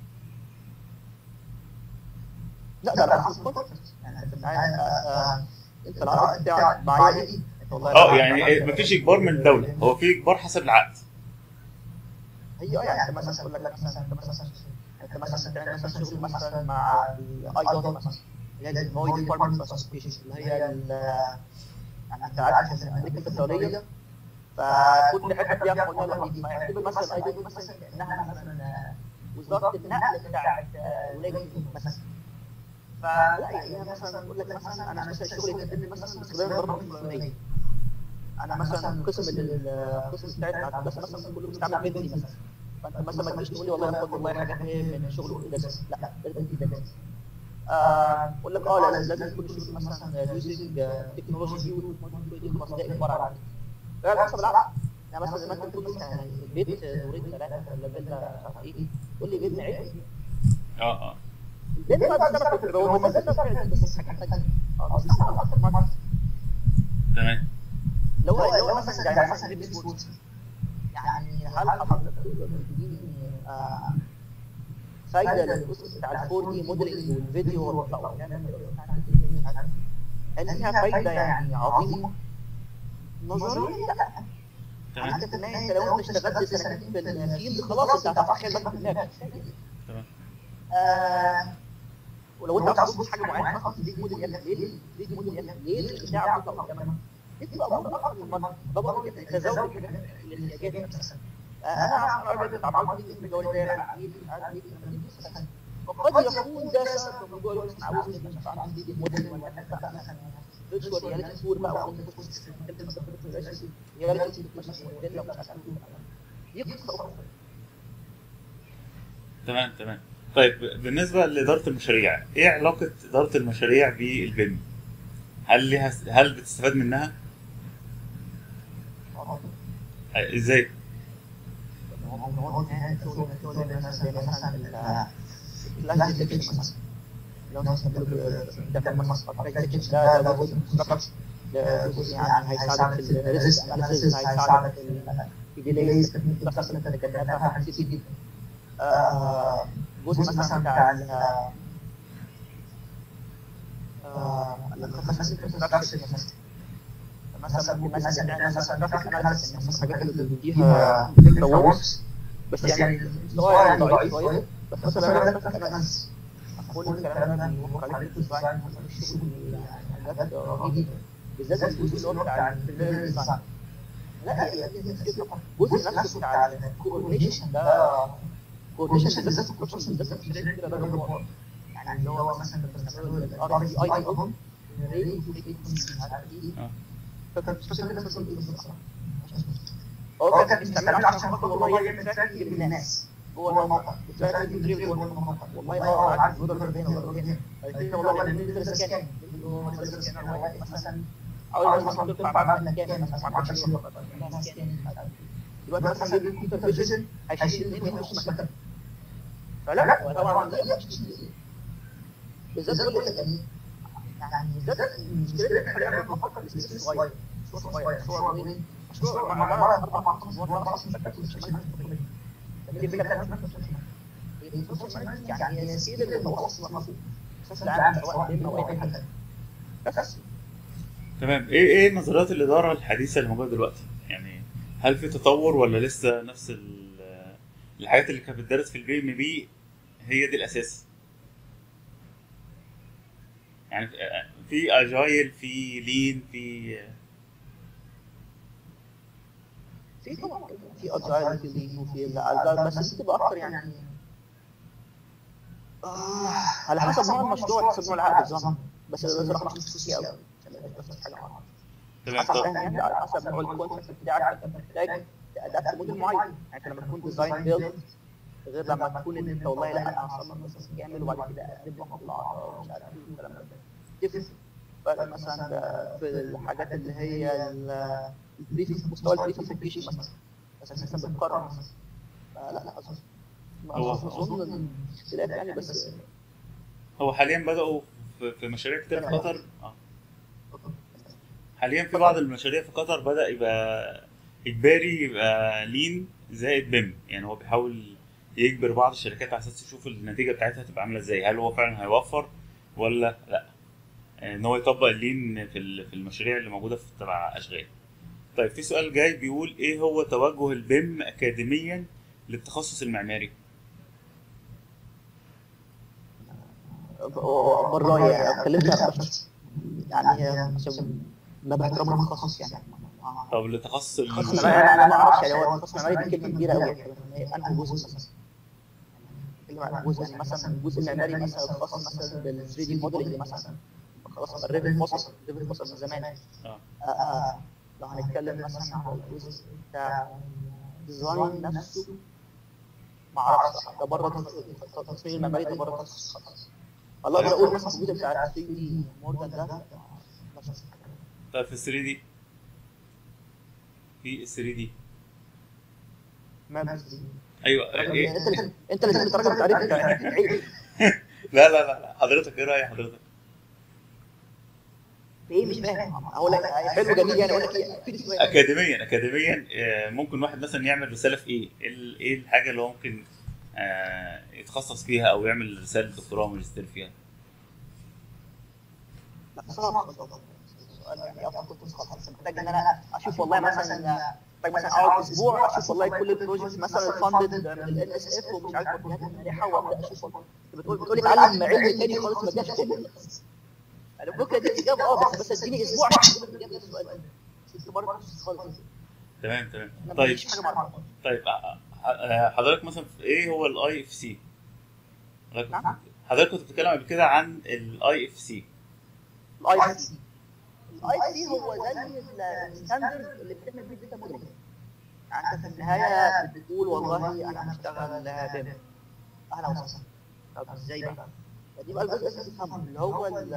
لا ده بقى يعني انت معايا آه، انت العقد بتاعك معايا ايه؟ والله اه يعني مفيش اجبار من الدوله هو في اجبار حسب العقد هي اه يعني انت مثلا تقول لك مثلا انت مثلا انت مثلا تعمل مثلا شغل مثلا مع الاي دوت مثلا اللي هي النوي ديبارتمنت اسوسيشن اللي هي ال- يعني انت عارف في امريكا الفدراليه فكل حته فيها قانون لوحدها فيعتبر مثلا الاي دوت مثلا كانها مثلا وزاره النقل بتاعت ولايه الجنوب مثلا فلا يعني مثلا يقول لك مثلا انا مثلا شغلي يقدم مثلا باستخدام الضربه الفلانيه انا مثلا قسم ال- القسم بتاعي بتاع الهندسه مثلا كله بيستعمل بنزي مثلا فانت مثلا ما تجيش تقول لي والله انا باخد والله حاجات ايه من شغل كده بس لا لازم تدي بنزي آه، اقول لك اه لازم لازم كل شيء مثلا يوزنج تكنولوجي دي خلاص ده اجبار عليك على حسب العقد يعني مثلا زي ما انت بتقول مثلا يعني البيت دورين ثلاثه ولا فيلا مش عارف ايه تقول لي بيت عيب اه اه البيت بقى ده فكره هو ما زال فعلا بس حاجه ثانيه اه بس طبعاً اكتر ماركت تمام لو لو لو مثلا يعني مثلا لبس سبورت يعني هل حضرتك تقدر تديني آه، فايده للجزء بتاع الفور دي موديلنج والفيديو والكلام هل فيها فايده يعني عظيمه؟ نظريا لا تمام انت في النهايه انت لو انت اشتغلت سنتين في الفيلد خلاص انت هتتخيل بقى في دماغك تمام آه، ولو انت عاوز تظبط حاجه معينه خلاص دي موديل يا ليل دي موديل يا ليل بتاع بتطلع قدامك دي بتبقى موجوده اكتر من مره ده برضه تزود الاحتياجات نفسها آه، انا راجل اتعاملت في الجوله ده عقيد عقيد وقد يكون ده سبب في موضوع الوقت عاوز مش عندي دي موديل ولا مثلا فيرتشوال رياليتي تور بقى وانت تخش رياليتي مثلا موديل لو مش عارف دي قصه اخرى تمام تمام طيب بالنسبه لاداره المشاريع ايه علاقه اداره المشاريع بالبيم؟ هل ليها هل بتستفاد منها؟ آه، ازاي؟ يعني هيساعدك في الريسك اناليسيس هيساعدك في ديليز في مثلا تتجنبها حاجات كتير جدا آه، جزء مثلا بتاع ال آه، الكونستراكشن مثلا ممكن مثلا تعمل مثلا جرافيك اناليسيس يعني مثلا حاجات اللي بتديها فكره وركس بس يعني مستوى يعني ضعيف شويه بس مثلا جرافيك اناليسيس كل الكلام ده بيوقع عليك ديزاين الشغل حاجات رهيبه بالذات الجزء اللي هو بتاع الانترنال ديزاين لا هي الجزء نفسه بتاع الكوردينيشن ده كوردينيشن بالذات في الكونستراكشن بالذات في الشركات كده ده جبار يعني اللي هو مثلا الار بي اي اي ريدي فريكونسي فكان مش فاكر كده بس هو كان بيستعمل عشان خاطر والله يعمل تراكنج للناس جوه الموقع تراكنج دريف جوه الموقع والله اه عارف الوضع ده هنا ولا هنا قلت والله انا من سكان مثلا اول مثلا ترفع بعد مكان مثلا ما عادش دلوقتي مثلا الكمبيوتر فيجن هيشيل ايه ويخش مكان فلا طبعا بالذات بقول لك يعني يعني ده المشكله ان احنا بنفكر في سبيس صغير مشروع صغير مشروع صغير مشروع مع مع اربع خمس ادوار اصلا مش دي الفكره بتاعت يعني هي سيد المتوسط اساس العام سواء بيم او اي حاجه بس تمام ايه ايه نظريات الاداره الحديثه اللي موجوده دلوقتي يعني هل في تطور ولا لسه نفس ال- الحاجات اللي كانت بتدرس في البي ام بي هي دي الاساس يعني في اجايل في لين في في طبعا في اجايل في لين وفي الاجايل بس دي تبقى اكتر يعني آه على حسب نوع المشروع حسب نوع العقد بالظبط بس بصراحه مش خصوصي قوي عشان ما يبقاش بس حاجه واحدة. تمام حسب طب يعني على حسب نوع الكونتراكت بتاعك انت محتاج تأداء موديل معين يعني انت لما تكون ديزاين بيلد غير لما تكون ان انت والله لا انا هصمم بس كامل وبعد كده اقدم لك مطلعات ومش عارف ايه والكلام ده تفرق فرق مثلا في الحاجات اللي هي ال- البريف مستوى البريفيكيشن مثلا مثلا مثلا بتقرر مثلا لا لا اظن ما هو- اظن أظن إن اختلاف يعني بس هو حاليا بداوا في في مشاريع كتير في قطر اه حاليا في بعض المشاريع في قطر بدا يبقى اجباري يبقى لين زائد بيم يعني هو بيحاول يجبر بعض الشركات على اساس يشوف النتيجه بتاعتها تبقى عامله ازاي هل هو فعلا هيوفر ولا لا ان هو يطبق اللين في ال- في المشاريع اللي موجوده في تبع اشغال طيب في سؤال جاي بيقول ايه هو توجه البيم اكاديميا للتخصص المعماري برايا يعني اتكلمت بس يعني عشان ما باحترام التخصص يعني آه. طب لتخصص ال- التخصص المعماري انا ما اعرفش يعني هو التخصص المعماري دي كلمه كبيره قوي يعني انهي جزء مثلا كلمه عن جزء يعني مثلا الجزء المعماري مثلا الخاص مثلا بال 3 دي موديلنج مثلا خلاص الريفت فصل الريفت فصل من زمان اه آه، آه. لو هنتكلم مثلا على الجزء بتاع الديزاين نفسه ما اعرفش ده بره التصميم المعماري ده بره التخصص خالص والله اقدر اقول مثلا الجزء بتاع 3 دي مورجان ده لا، مش- طيب في ال 3 دي في ال 3 دي ما بس- ايوه انت إيه؟ اللي انت اللي بتراجع التعريف بتاعك عيب لا لا لا لا حضرتك ايه راي حضرتك في ايه مش فاهم اقول لك حلو جميل يعني اقول لك ايه في شويه اكاديميا اكاديميا آه، ممكن واحد مثلا يعمل رساله في ايه؟ ايه ال- ايه الحاجه اللي هو ممكن آه، يتخصص فيها او يعمل رساله دكتوراه وماجستير فيها؟ لا صعب السؤال يعني اصلا كنت خلاص محتاج ان انا اشوف والله مثلا محتاج مثلا اقعد اسبوع اشوف والله كل البروجكتس مثلا فاندد من ال اس اف ومش عارف الجهات الماليه وابدا اشوف والله بتقول بتقول لي اتعلم علم تاني خالص ما جاش تاني يعني ممكن اديك اجابه اه بس بس اديني اسبوع عشان اجيب لك اجابه للسؤال ده بس انت برضه مش خالص تمام تمام انا ما طيب عنديش حاجه معرفها طيب آه، آه، حضرتك مثلا في ايه هو الاي اف سي؟ نعم. حضرتك كنت بتتكلم قبل كده عن الاي اف سي الاي سي الاي سي هو زي الستاندرد اللي بتعمل بيه الداتا موديلنج يعني انت في النهايه بتقول والله انا هشتغل بيم اهلا وسهلا طب ازاي بقى؟ فدي بقى الجزء لازم تفهمه اللي هو ال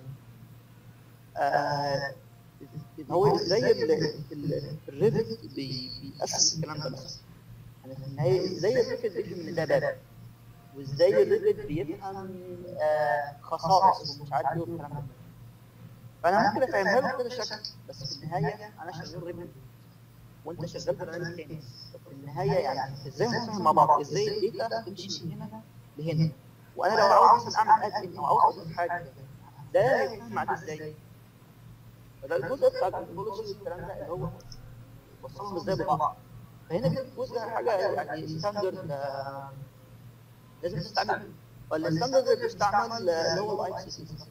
آه، اللي هو زي الريفت بيقسم الكلام ده مثلا يعني في النهايه زي الريفت بيفهم ان ده باب وازاي الريفت بيفهم آه، خصائص ومش عارف ايه والكلام ده فانا ممكن افهمها له بكذا شكل بس في النهايه انا شغال ريفت وانت شغال برنامج تاني في النهايه يعني ازاي هنفهم مع بعض ازاي الداتا تمشي من هنا لهنا وانا لو عاوز مثلا اعمل ادمن او عاوز اضيف حاجه ده هيكون مع ده ازاي؟ فده الجزء بتاع التكنولوجي والكلام ده اللي هو وصلهم ازاي ببعض فهنا في جزء حاجه يعني ستاندرد لازم تستعمل والستاندرد اللي بيستعمل اللي هو الاي سي سي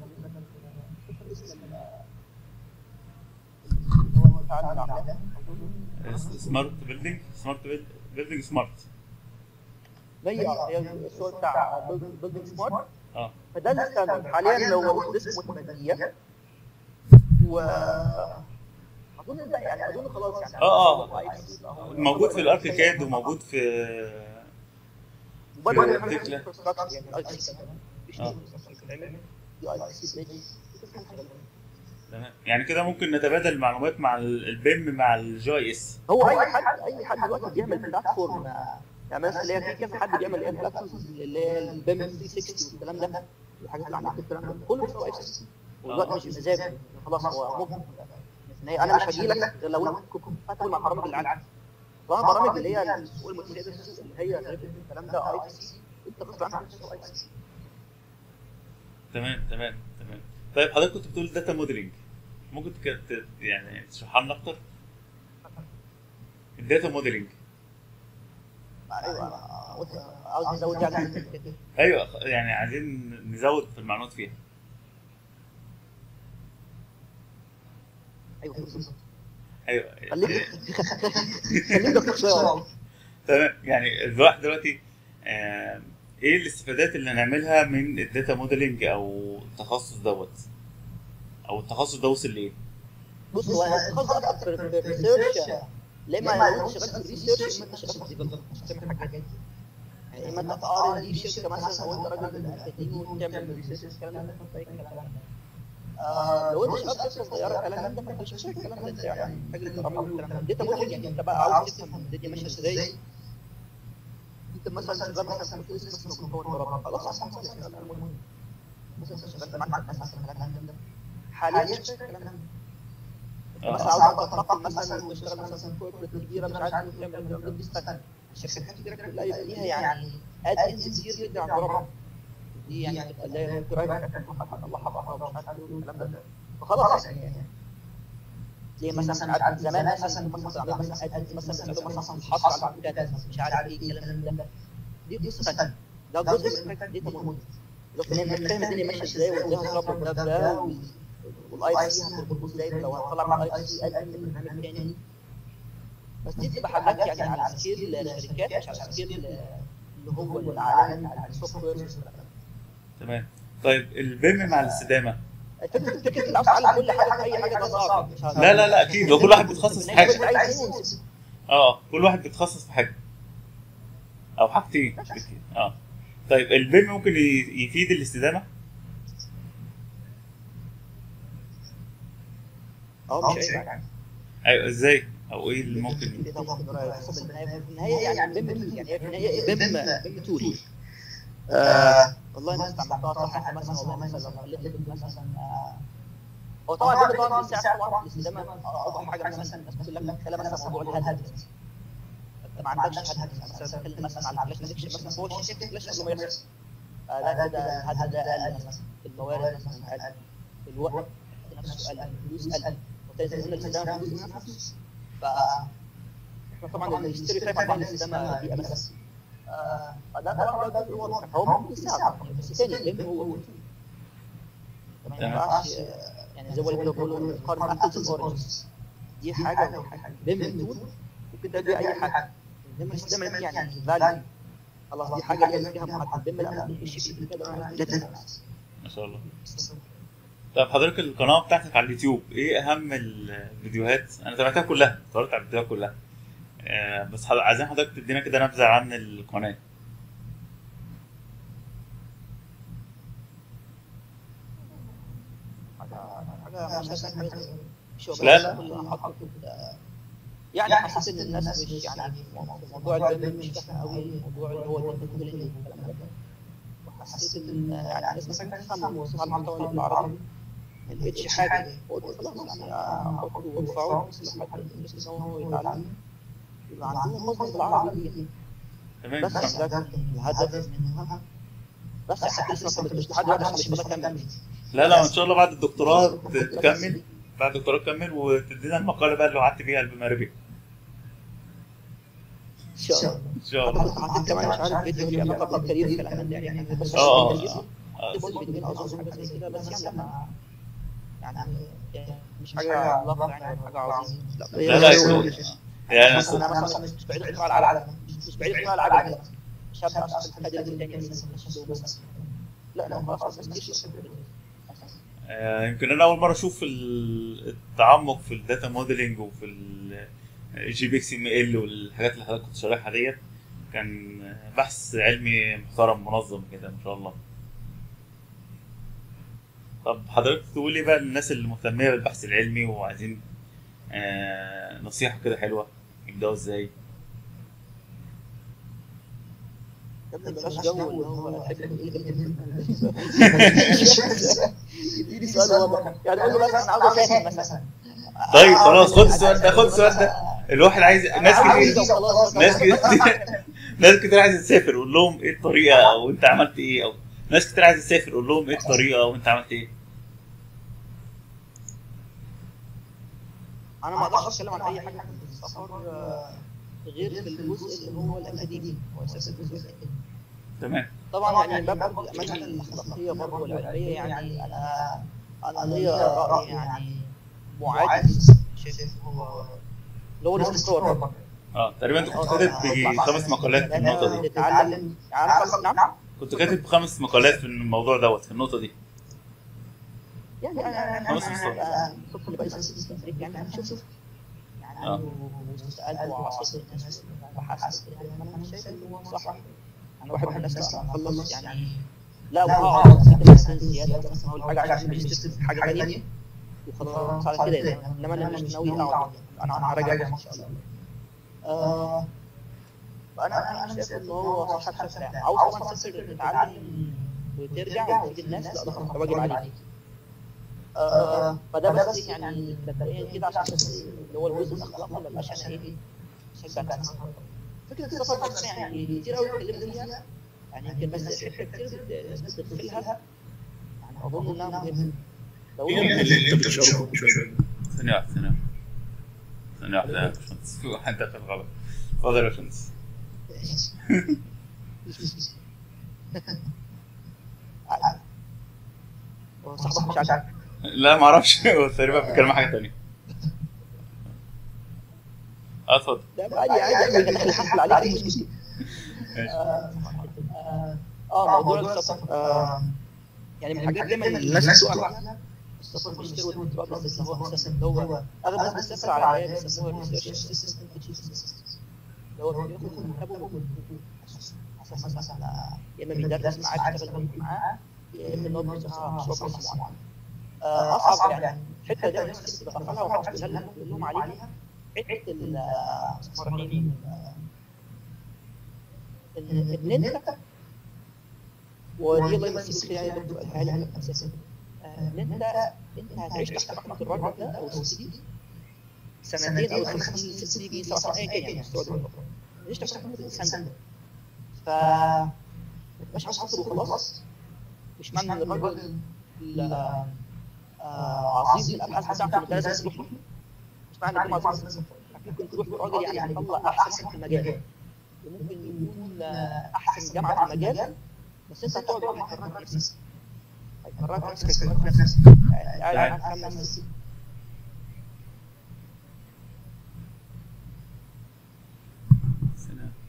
اللي هو بتاع العمليات سمارت بيلدينج سمارت بيلدينج سمارت هي هي الصور بتاع بيلدينج سمارت اه فده الستاندرد حاليا هو اسمه متمدية و اظن ده يعني اظن خلاص يعني اه اه موجود في الاركيكاد وموجود في وبرضه في في تكلا. infrastructure يعني اي سي كمان مفيش آه. infrastructure بتتعمل. في اي سي تمام يعني كده ممكن نتبادل المعلومات مع ال- البيم مع الجي اس هو اي حد اي حد دلوقتي بيعمل بلاتفورم يعني مثلا اللي هي في كذا حد بيعمل ايه بلاتفورم اللي هي البيم 360 والكلام ده الحاجات اللي عندك الكلام ده كله بيسوي اي سي ودلوقتي مش بمزاجه خلاص هو مجبر في النهايه انا مش هجي لك غير لو انت كنت هتعمل مع البرامج اللي عندي طبعا البرامج اللي هي السوق المتسيده السوق اللي هي غير الكلام ده اي تي سي انت غصب عنك بتشتغل اي تي سي تمام تمام تمام طيب حضرتك كنت بتقول داتا موديلنج ممكن تك... ت- يعني تشرحها لنا اكتر الداتا موديلنج ايوه وانت عاوز نزود يعني ايوه يعني عايزين نزود في المعلومات فيها ايوه بالظبط ايوه خليك خليك دقيق شويه تمام يعني الواحد دلوقتي آه، ايه الاستفادات اللي هنعملها من الداتا موديلنج او التخصص دوت او التخصص ده وصل لايه؟ بص هو التخصص اكتر في الريسيرش لما لو انت شغال في الريسيرش اما انت شغال في الديفلوبمنت عشان تعمل حاجات يعني اما انت في ار دي شركه مثلا او انت راجل اكاديمي وبتعمل ريسيرش الكلام ده فانت الكلام ده آه، لو انت شغال في شركه صغيره الكلام ده فانت مش محتاج الكلام ده انت يعني محتاج البرامج والكلام ده الداتا موديل يعني انت بقى عاوز تفهم الدنيا ماشيه ازاي انت مثلا شغال مثلا في اسم مثلا مكون برامج خلاص احسن مثلا شغال المهم مثلا شغال معاك مثلا الكلام ده حاليا مش شغال الكلام ده آه. مثلا عاوز تنقل مثلا وتشتغل مثلا كوربريت كبيره مش عارف تعمل الكلام دي استنى الشركات الكبيره كلها يبقى ليها يعني اد انز كتير جدا على البرامج دي يعني بتبقى اللي هي برايفت الله حفظها ومش عارف ايه والكلام ده فخلاص يعني زي مثلا ساعات زمان مثلا مثلا عاملين مثلا اد مثلا بيعملوا مثلا الحصر على البوتات مش عارف ايه الكلام ده دي قصه ثانيه ده جزء من داتا موديل لو كنا نفهم الدنيا ماشيه ازاي وازاي هنربط ده بده والاي سي هتربطه ازاي لو هنطلع من الاي سي ادي من برنامج تاني بس دي بتبقى حاجات يعني على سكيل الشركات مش على سكيل اللي هو العالم على السوفت وير تمام طيب البيم مع الاستدامه الفكره فكره اللي عاوز تعلم كل حاجه في اي حاجه ده صعب مش عارف. لا لا لا اكيد هو كل واحد بيتخصص في حاجه كل عايز ايه ونسيب. اه كل واحد بيتخصص في حاجه او حاجتين مش كتير اه طيب البيم ممكن ي- يفيد الاستدامه اه مش عيب ايوه ازاي او ايه اللي ممكن في النهايه يعني بيم تول يعني هي في النهايه بيم بيم تول آه، والله الناس استعملتها صح احنا مثلا والله مثلا لو خليت لك مثلا آه، هو طبعا البيم طبعا بيساعد طبعا الاستدامه اوضح حاجه مثلا الناس بتقول لك مثلا مثلا موضوع الهدف انت ما عندكش هدف مثلا بتتكلم مثلا على الفلاش ديكشن مثلا هو الشيء فلاش قبل ما يحصل آه، لا كده الهدف ده اقل مثلا الموارد مثلا اقل الوقت نفسه اقل الفلوس اقل وبالتالي لازم الاستدامه فلوس منها فلوس ف احنا طبعا الستيريو تايب عن الاستدامه بيئه بس آه، فده طبعا ده هو هو ممكن يساعد بس تاني لان هو هو ما ينفعش آه، يعني زي ما بقول بقول قارن ابلز اورنجز دي حاجه ودي حاجه بيم تول ممكن ده اي حاجه انما الاستدامه دي يعني فاليو خلاص دي حاجه اللي فيها محدد بيم لا ممكن يشيل كده ما شاء الله طب حضرتك القناه بتاعتك على اليوتيوب ايه اهم الفيديوهات انا تابعتها كلها اتفرجت على الفيديوهات كلها آه بس حض- عايزين حضرتك تدينا كده نبذه عن القناه حاجه مش هسمع لا، لا. يعني حسيت ان الناس مش يعني موضوع البيم مش فاهم قوي موضوع اللي هو الديجيتال والكلام ده وحسيت ان يعني الناس مثلا تفهم وصفها المحتوى بالعربي ما لقيتش حاجه قلت خلاص يعني احطه وادفعه بس لو حد يدرس ان هو يتعلم يبقى عندهم مصدر بالعربي تمام بس ده كان الهدف منها بس حتى لسه ما كملتش لحد دلوقتي عشان مش بكمل لا لا ان شاء الله بعد الدكتوراه تكمل بعد الدكتوراه تكمل وتدينا المقاله بقى اللي وعدت بيها المغربي ان شاء الله ان شاء الله كنت حاطط كمان مش عارف فيديو ليه علاقه بالكارير الكلام من ده يعني بس اه الكارير اه آه. تبص فيديوهين اظن حاجه زي كده بس يعني ما يعني مش حاجه عملاقه يعني ولا حاجه عظيمه لا لا يكون- يعني بس انا مثلا مش بعيد عن العالم مش بعيد عن العالم مش هبدا اشتغل في الحاجه دي تاني مثلا بس لا لا خلاص بس دي آه، يمكن انا اول مره اشوف ال- التعمق في الداتا موديلنج وفي الجي بي اكس ام ال والحاجات اللي حضرتك كنت شارحها ديت كان بحث علمي محترم منظم كده ما شاء الله طب حضرتك تقول لي بقى للناس اللي مهتميه بالبحث العلمي وعايزين آه، نصيحه كده حلوه يبداوا ازاي يا ابني بلاش جو اللي هو حته اديني سؤال واضح يعني قول له بس انا عاوز اسافر مثلا طيب خلاص خد السؤال ده خد السؤال ده الواحد عايز ناس كتير ناس كتير ناس كتير عايزه تسافر قول لهم ايه الطريقه او انت عملت ايه او ناس كتير عايزه تسافر قول لهم ايه الطريقه او انت عملت ايه انا ما اقدرش اتكلم عن اي حاجه في السفر آه، غير في الجزء اللي هو الاكاديمي هو اساس الجزء الاكاديمي تمام طبعا يعني باب الاماكن الاخلاقيه برضه والعلميه يعني انا انا ليا راي يعني معادي شايف هو اللي هو الاستثمار برضه اه تقريبا انت كنت كاتب بيجي خمس مقالات في النقطه دي نتعلم عارف نعم كنت كاتب خمس مقالات في الموضوع دوت في النقطه دي يعني انا انا خمس مستوى. صدق اللي بقى يسال يعني انا شوف شوف يعني آه. وسالت وعصيت الناس وحاسس يعني انا شايف انه هو صح انا بحب الناس لما اخلص يعني لا وهقعد أستخدم مثلا زياده مثلا اقول حاجه عشان بيشتغل في حاجه ثانيه وخلاص على كده يعني انما انا مش ناوي اقعد انا انا راجع ان شاء الله آه، فانا انا شايف ان هو صح حتى عاوز طبعا تسافر تتعلم وترجع وتفيد الناس لا ده خلاص ده واجب عليك آه، فده بس يعني مبدئيا كده عشان بس اللي هو الجزء الاخلاقي ما يبقاش انا ايه شجع الناس فكره السفر بس يعني كتير قوي اتكلمت فيها يعني يمكن بس حته كتير الناس بتغفلها يعني اظن انها مهمه لو ايه اللي انت تشربه شويه ثانيه واحده ثانيه واحده ثانيه واحده يا باشمهندس في واحد دخل غلط اتفضل يا باشمهندس صاحبك مش عارف لا ما اعرفش هو تقريبا بيتكلم عن حاجه ثانيه اه اتفضل لا عادي عادي عادي داخل الحفل عليك مش مشكله ماشي. اه آه، موضوع السفر آه، يعني من الحاجات دايما الناس بتقع فيها السفر بيشتروا والتراب بس اللي هو اساسا اللي هو اغلب الناس بتسافر على حاجه بيسموها ريسيرش اسيستنت اللي هو بياخد مرتبه من اساس مثلا يا اما بيدرس معاه بيشتغل معاه يا اما ان هو بيشتغل مشروع بس معين آه، اصعب يعني الحته دي الناس بتغفلها ومش بتقول لهم عليها حته المصمرين ان ان انت ودي الله يمسك فيها يا دكتور قالها لي اساسا ان انت انت هتعيش تحت رحمه الراجل ده او الست دي سنتين او خمس سنين ست سنين سبع سنين ايا كان يعني السعودي تعيش تحت رحمه الانسان ده ف ما تبقاش عايز تخسر وخلاص مش معنى ان الراجل ال- آه، عظيم في الابحاث بتاعته إنه لازم تروح له. مش معنى انه عظيم لازم تروح له. ممكن تروح لراجل يعني يطلع احسن في المجال وممكن يكون آه، احسن جامعه في المجال بس انت هتقعد معاه هيكرهك نفسك هيكرهك نفسك هيكرهك نفسك قاعد معاك خمس سنين سنة.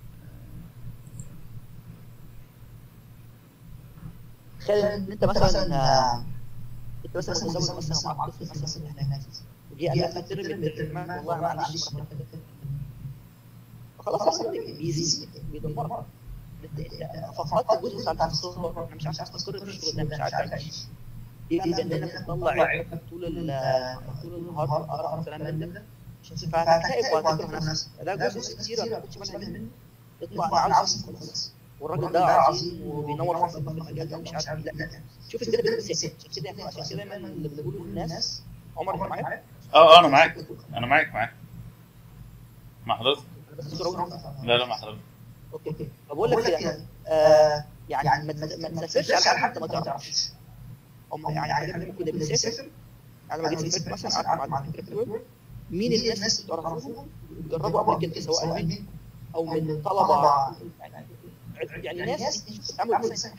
تخيل ان انت مثلا آه، انت مثلا متزوج مثلا ومعاك طفل مثلا هناك وجي قال لك ترم الترم والله معلش فخلاص اصلا بيزيد بيدمرك انت انت فقدت الجزء بتاع الاستقرار انا مش عارف استقر في الشغل ده مش عارف اعيش يجي انك تطلع عينك طول ال- طول النهار اقرا كلام من ده فهتكتئب وهتكره نفسك ده جزء كتير ما كنتش بالك منه يطلع انا عاوز خلاص والراجل ده عظيم وبينور في المجال ده مش عارف إيه. لا شوف الجانب الانساني عشان كده عشان كده دايما اللي بنقوله للناس عمر انت معايا؟ اه اه انا معاك انا معاك معاك مع حضرتك بس بسرعة. لا لا مع حضرتك اوكي اوكي فبقول لك كده آه يعني ما تس- ما تسافرش على حد ما تعرفش هم يعني حضرتك ممكن كنا بنسافر انا لما جيت سافرت مثلا قعدت مع الدكتور في الويب مين الناس اللي تعرفهم جربوا قبل كده سواء من او من طلبه يعني يعني ناس بتتعامل كويس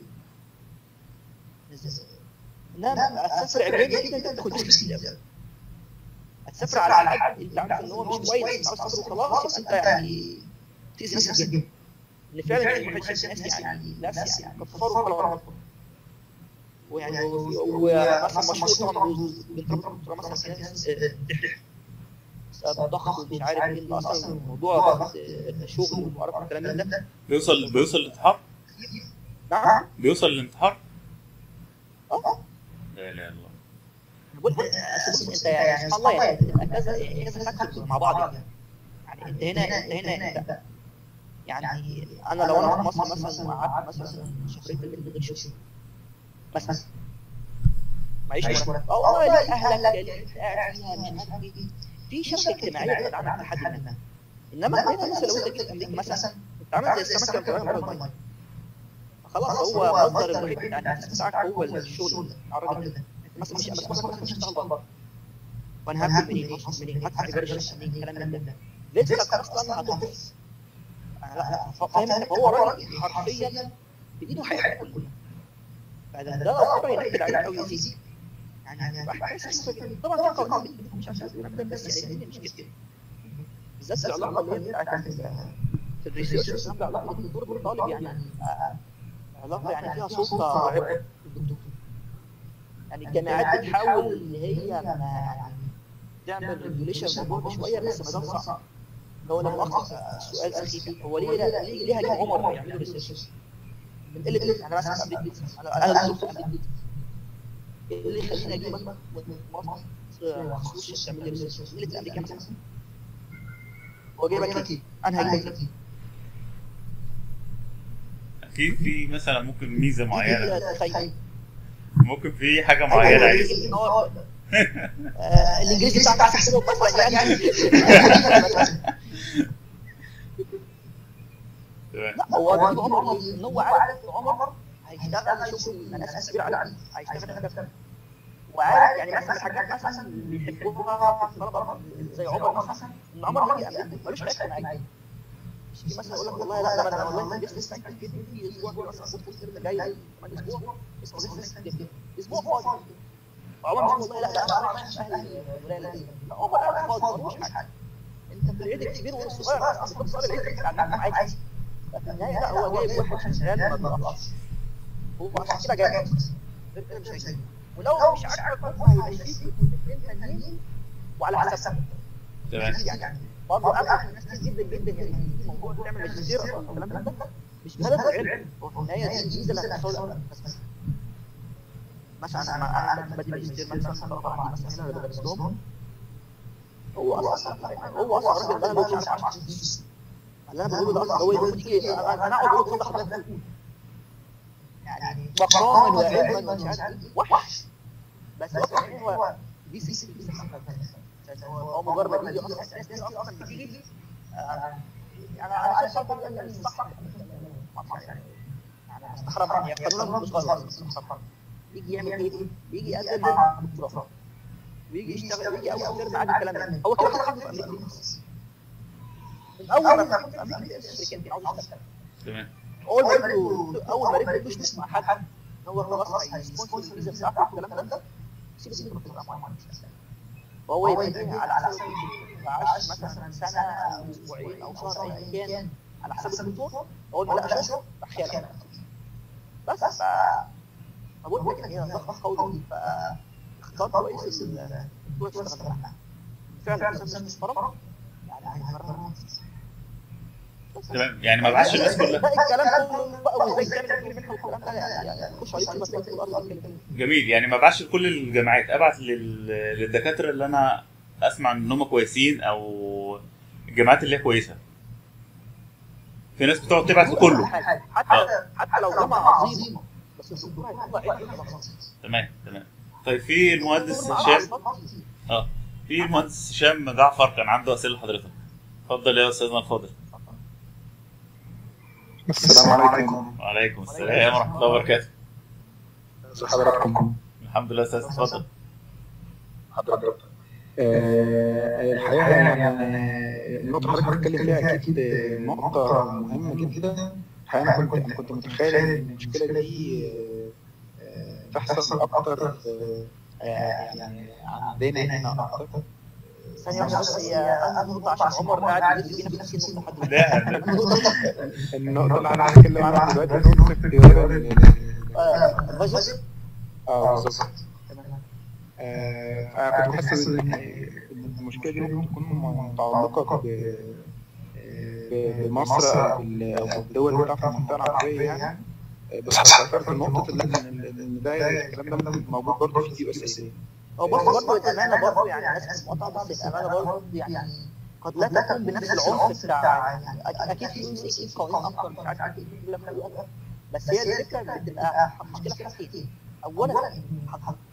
انما هتسافر عبادي كده انت تاخد ريسك كتير هتسافر على حد انت عارف ان هو مش كويس عاوز تسافر وخلاص يبقى انت يعني تاذي نفسك جدا ان فعلا الواحد شايف ناس يعني ناس يعني كفروا على ربهم ويعني ومثلا مشهور طبعا بنت ربنا مثلا في ناس آه، بسبب ضغط ومش عارف ايه إن اصلا الموضوع ضغط آه، شغل ومعرفة الكلام من ده بيوصل بيوصل للانتحار نعم بيوصل للانتحار اه لا اله الا الله بقول أصل بص انت يعني سبحان الله يعني تبقى كذا كذا فاكتور مع بعض يعني انت هنا انت هنا انت يعني انا لو انا في مصر مثلا وقعدت مثلا شهرين في البيت من غير شغل مثلا معيش مرتب اه والله ليه اهلك اللي انت قاعد فيها مش عارف ايه في شبكه اجتماعيه بتدعمك لحد ما انما هنا مثلا لو انت جيت امريكا مثلا انت عامل زي السمكه اللي بتعمل بره الميه خلاص هو مصدر الوحيد بتاع النفس بتاعك هو الشغل بتاع الراجل ده انت مثلا مش بس مثلا مش هشتغل بره وانا هاكل منين هشرب منين هدفع ايجار الشقه منين الكلام من ده رزقك اصلا هتخلص لا لا فاهم انت هو راجل حرفيا بايده حياته كلها فده ده امر ينكد عليه قوي يزيد يعني بحس طبعا في قوانين مش عشان بس يعني مش كده بالذات العلاقه اللي هي بتاعت في الريسيرش العلاقه بالدكتور بالطالب يعني علاقه يعني فيها سلطه رهيبه يعني الجامعات بتحاول ان هي يعني تعمل ريجوليشن الموضوع ده شويه بس ما ده صعب هو انا مؤخر سؤال سخيف هو ليه ليه ليه هجيب عمر يعملوا ريسيرش من قله يعني مثلا في امريكا انا انا دكتور في امريكا ايه اللي يخليني اجيبك مصر مخصوص تعمل لي ريسيرش قله امريكا مثلا هو جايبك ليه؟ انا هجيبك ليه؟ اكيد في مثلا ممكن ميزه معينه تخيل ممكن في حاجه معينه عايز آه، الانجليزي بتاعك احسن مثلا يعني تمام لا هو ده عمر ان هو عارف ان عمر هيشتغل شغل ناس كبير عليه هيشتغل حاجه وعارف يعني مثلا الحاجات مثلا اللي بيحبوها في الطلبه زي عمر مثلا ان عمر يجي امريكا ملوش علاقه معايا مش يجي مثلا يقول لك والله لا ده انا والله لسه لسه كتير في اسبوع كده مثلا كنت الترم جاي كمان اسبوع اسمه لسه كتير اسبوع فاضي عمر مش والله لا لا انا رايح اهلي الولايه دي لا عمر قاعد فاضي مش حاجه انت في العيد الكبير والصغير اصلا كل صغير العيد قاعد معاك في النهايه لا هو جايب واحد شغال ما بيقفش هو عشان كده جاي مش هيجي ولو مش عاجبك هو هيمشيك اثنين تانيين وعلى حسب تمام يعني برضه انا ناس كتير جدا جدا يعني في موضوع تعمل ماجستير او الكلام ده مش بهدف العلم هو في النهايه دي الميزه اللي هتحصل بس مثلا انا انا بدي ماجستير مثلا في الاربعه دي مثلا هنا بدرس لهم هو اصلا هو اصلا الراجل ده مش عارف 10 اللي انا بقوله ده اصلا هو المفروض يجي انا انا اقعد اقول لك حضرتك يعني مقاما وعلما مش عارف وحش بس اصلا هو دي سي دي هو مجرد ما بيجي اصلا الناس دي اصلا بتيجي يعني انا شايف ان الصح يعني انا مستحرم يعني قانونا مش غلط مستحرم يجي يعمل ايه؟ يجي يقدم للدكتوراه ويجي يشتغل ويجي اول ترم عادي الكلام ده هو كده خلاص في امريكا من اول ما كنت في امريكا الشركات عاوز يشتغل تمام اول ما رجله اول ما رجله مش مش مع حد هو خلاص هيسبونسر الفيزا بتاعته والكلام ده سيب سيب وهو يبقى على حسب عاش مثلا سنه او اسبوعين او شهر ايا كان على حسب الدكتور اول ما لقى شغل راح شالها بس ف فبقول لك هي ضغط قوي فاختار كويس الدكتور تشتغل معاه فعلا مش فرق يعني تمام يعني ما بعتش الناس كلها الكلام كله بقى وازاي تعمل منها والكلام ده يعني خش على يوتيوب هتلاقي كل اصلا كلام جميل يعني ما بعتش لكل الجامعات ابعت لل... للدكاتره اللي انا اسمع ان هم كويسين او الجامعات اللي هي كويسه في ناس بتقعد تبعت لكله حتى حتى لو جامعه عظيمه بس الدكتور هيطلع عيب تمام تمام طيب في المهندس هشام اه في المهندس هشام جعفر كان عنده اسئله لحضرتك اتفضل يا استاذنا الفاضل السلام عليكم وعليكم السلام ورحمه الله وبركاته ازي حضراتكم الحمد لله استاذ اتفضل حضرتك آه، الحقيقه يعني آه، النقطه اللي حضرتك بتتكلم فيها اكيد آه، نقطه مهمه جدا الحقيقه انا كنت انا كنت متخيل ان المشكله دي آه، آه، تحصل اكتر آه، آه، يعني عندنا هنا اكتر ثانية واحدة بس هي أنا نقطة عشان عمر قاعد يلف بينا في نفس النقطة لحد لا النقطه اللي انا هتكلم عنها دلوقتي نقطه اختيار ال- الفيجن اه بالظبط آه، انا كنت حاسس ان إن المشكله دي ممكن تكون متعلقه ب ب- بمصر او بال- أو بالدول بتاعت المنطقه العربيه يعني آه، بس افتكرت نقطه ال- ان إن ده الكلام ده موجود برضه في دي اس اس هو برضه برضه الأمانة برضه يعني ناس مقاطعة بس الأمانة برضه يعني قد لا تكون بنفس العنف بتاع يعني أك- أكيد في يو سي قوانين أكتر مش عارف إيه لما يقول بس هي الفكرة بتبقى مشكلة في حاجتين أولا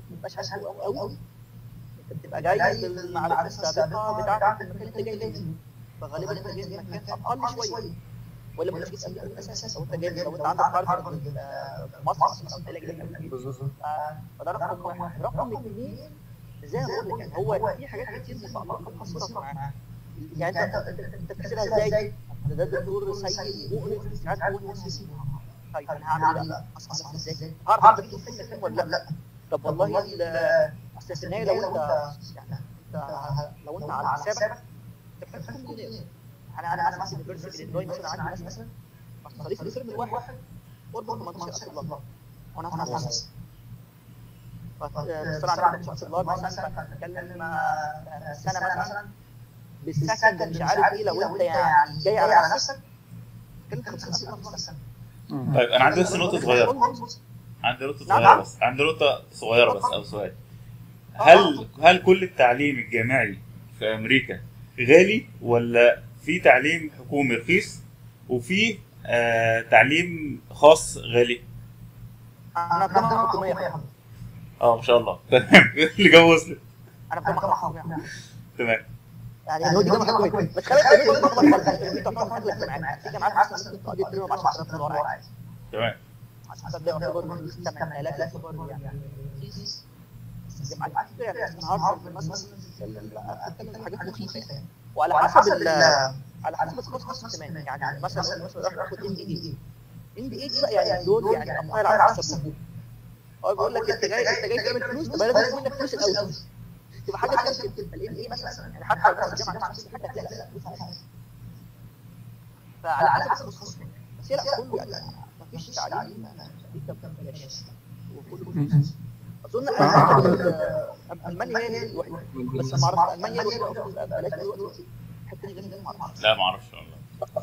ما بيبقاش اسهل قوي قوي انت بتبقى جاي بالمعرفه السابقه بتاعتك المكان اللي انت جاي منه فغالبا انت جاي من مكان اقل شويه ولا ما تجيش قبل الاساس لو انت جاي لو انت عندك معرفه مصر مثلا انت جاي من بالظبط فده رقم واحد رقم اثنين زي ما بقول لك يعني هو في حاجات كتير متعلقه بخاصه معاه يعني انت انت انت بتحسبها ازاي؟ ده الدكتور سيء مقرف مش عارف اقول نفسي طيب انا هعمل ايه بقى؟ اصحى ازاي؟ هعرف انت بتقول فين فين ولا لا؟ طب والله ال- اصل في النهايه لو انت يعني انت لو انت على حسابك انت بتحب تكون مليونير انا انا انا مثلا بيرسك الدروي مثلا عندي ناس مثلا مصاريف الفيلم الواحد قرب 18000 دولار وانا هدفع خمسه فالصراحه عندك 18000 دولار مثلا فبتتكلم آه، سنه مثلا بالسكند مش عارف ايه لو انت يعني جاي على نفسك بتتكلم 50000 في السنه طيب انا عندي بس نقطه صغيره عندي نقطه صغيره نعم. بس عندي نقطه صغيره بس او سؤال هل هل كل التعليم الجامعي في امريكا غالي ولا في تعليم حكومي رخيص وفي آه تعليم خاص غالي انا في جامعه حكوميه اه ما شاء الله تمام اللي جو وصلت انا في جامعه حكوميه تمام يعني هو دي جامعه حكوميه بس خلي بالك دي تعتبر دي تعتبر اغلى الجامعات في جامعات مثلا ممكن تقضي الترم ب 10000 دولار عادي تمام عشان تبدا يعتبر من 8000 يعتبر يعني رخيص بس الجامعات كتير يعني مثلا هارفارد مثلا بتتكلم حاجات مخيفه يعني وعلى حسب ال على حسب التخصص كمان يعني مثلا مثلا راح تاخد ام بي اي ام بي اي دي بقى يعني دول يعني ابطال العالم حسبوهم هو بيقول لك انت جاي انت جاي تعمل فلوس تبقى لازم يكون لك فلوس الاول تبقى حاجه تمكن الام بي اي مثلا يعني حتى لو الجامعه مش عارفه حاجه هتلاقي لا فلوس عليها. فعلى حسب التخصص بس هي لا كله يعني ما فيش تعليم امريكا ببلاش وكله فلوس. اظن ألمانيا- المانيا هي الوحيده بس ما اعرفش المانيا هي الوحيده اللي ببلاش دلوقتي الحته دي غير ما اعرفش لا ما اعرفش والله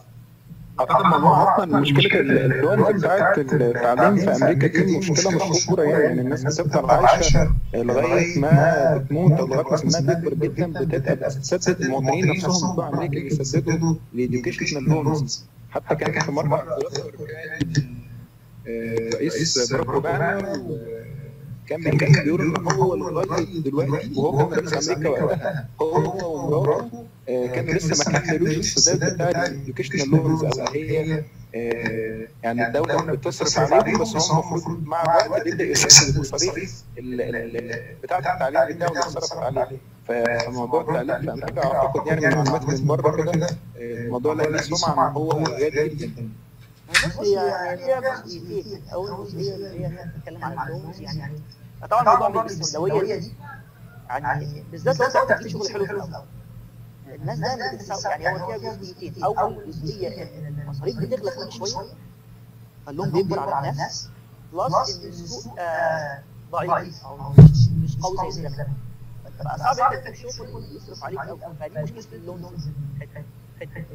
اعتقد الموضوع اصلا مشكله الدول بتاعت التعليم في امريكا دي مشكله مشهوره يعني يعني الناس بتفضل عايشه لغايه ما بتموت او لغايه ما سنها بيكبر جدا بتبقى بتسدد المواطنين نفسهم بتوع امريكا بيسددوا لإديوكيشنال لونز حتى كان في مره أتذكر كان آه، رئيس باراك اوباما كان بيتكلم بيقول ان هو لغايه دلوقتي وهو كان رئيس امريكا وقتها هو ومراته آه، كانوا لسه ما كملوش السداد بتاع الاديوكيشنال لونز او اللي هي آه، يعني الدوله بتصرف عليهم بس هم المفروض مع الوقت بيبدا يسدد المصاريف ال- ال- بتاعه التعليم بتاعه اللي صرف عليه فموضوع التعليم في امريكا اعتقد يعني من معلومات من بره كده آه، الموضوع له ليه سمعه ان هو غالي جدا بص هي هي جزئيتين اول جزئيه اللي هي بتتكلم عن اللونز يعني طبعا الموضوع بالسوداويه دي يعني بالذات لو انت عاوز تجيب شغل حلو في الاول الناس دايما بتتساوي يعني هو فيها جزئيتين اول جزئيه ان المصاريف بتغلى كل شويه فاللون بيكبر على الناس بلس ان السوق آه، ضعيف او مش مش قوي زي زمان فبقى صعب انت تجيب شغل يصرف عليك قوي فدي مشكله اللون حته حته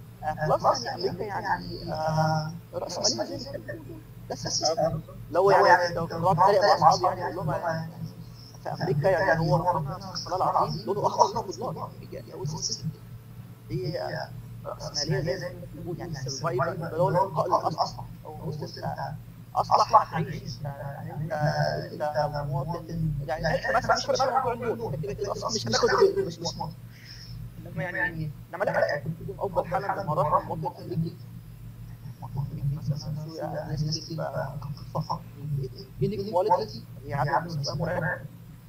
بلس ان امريكا يعني آه، راس ماليه زي ما انت بتقول. ده السيستم لو يعني لو كنت بقعد اتريق مع اصحابي يعني اقول لهم يعني في امريكا يعني هو ربنا صلى الله العظيم لونه اخضر بالنار يعني هو السيستم هي راس ماليه زي زي ما بنقول يعني السرفايفل اللي هو البقاء الاصلح او بص انت اصلح هتعيش يعني انت انت مواطن يعني احنا مثلا مش فارق معانا موضوع اللون انت كده كده اصلا مش هتاخد اللون مش مواطن انما يعني انما لا كنت تكون افضل حالا لما راح مواطن امريكي مثلا نسبه خفيفه جينيك كواليتي هي عدد مستوى مرعب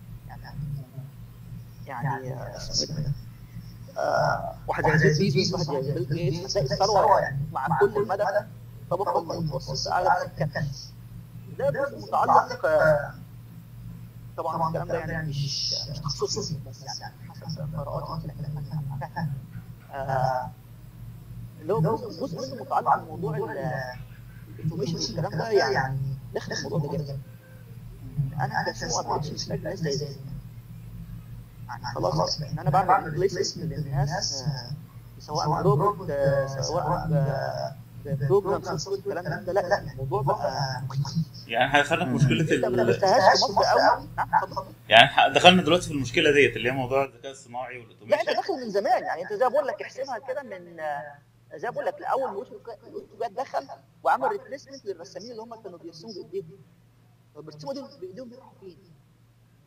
يعني يعني آه، اسمه ايه ده؟ آه، واحد زي جيف بيزوس واحد زي بيل جيتس هتلاقي الثروه يعني مع كل مدى طبقه متوسطه اعلى سكان ده جزء متعلق آه، طبعا الكلام ده يعني مش مش تخصصي بس يعني حسب قراءاتي كده كده فاهم. آه، اللي هو جزء جزء منه متعلق بموضوع الانفورميشن والكلام ده يعني داخل الموضوع ده جدا انا كسموع ما بقتش محتاج ناس زي زي يعني خلاص ان انا بعمل ريبليس للناس آه، سواء بروجكت آه، سواء بروجرام الكلام ده لا لا الموضوع بقى مخيف يعني هدخلنا في مشكله انت ما ال... لمستهاش في مصر قوي نعم اتفضل يعني ح- دخلنا دلوقتي في المشكله ديت اللي هي موضوع الذكاء الصناعي لا انت والاوتوميشن داخل من زمان يعني انت زي ما بقول لك احسبها كده من آه، زي ما بقول لك الاول ما جت دخل وعمل ريبليسمنت للرسامين اللي هم كانوا بيرسموا بايديهم طب بيرسموا دول بايديهم بيروحوا فين؟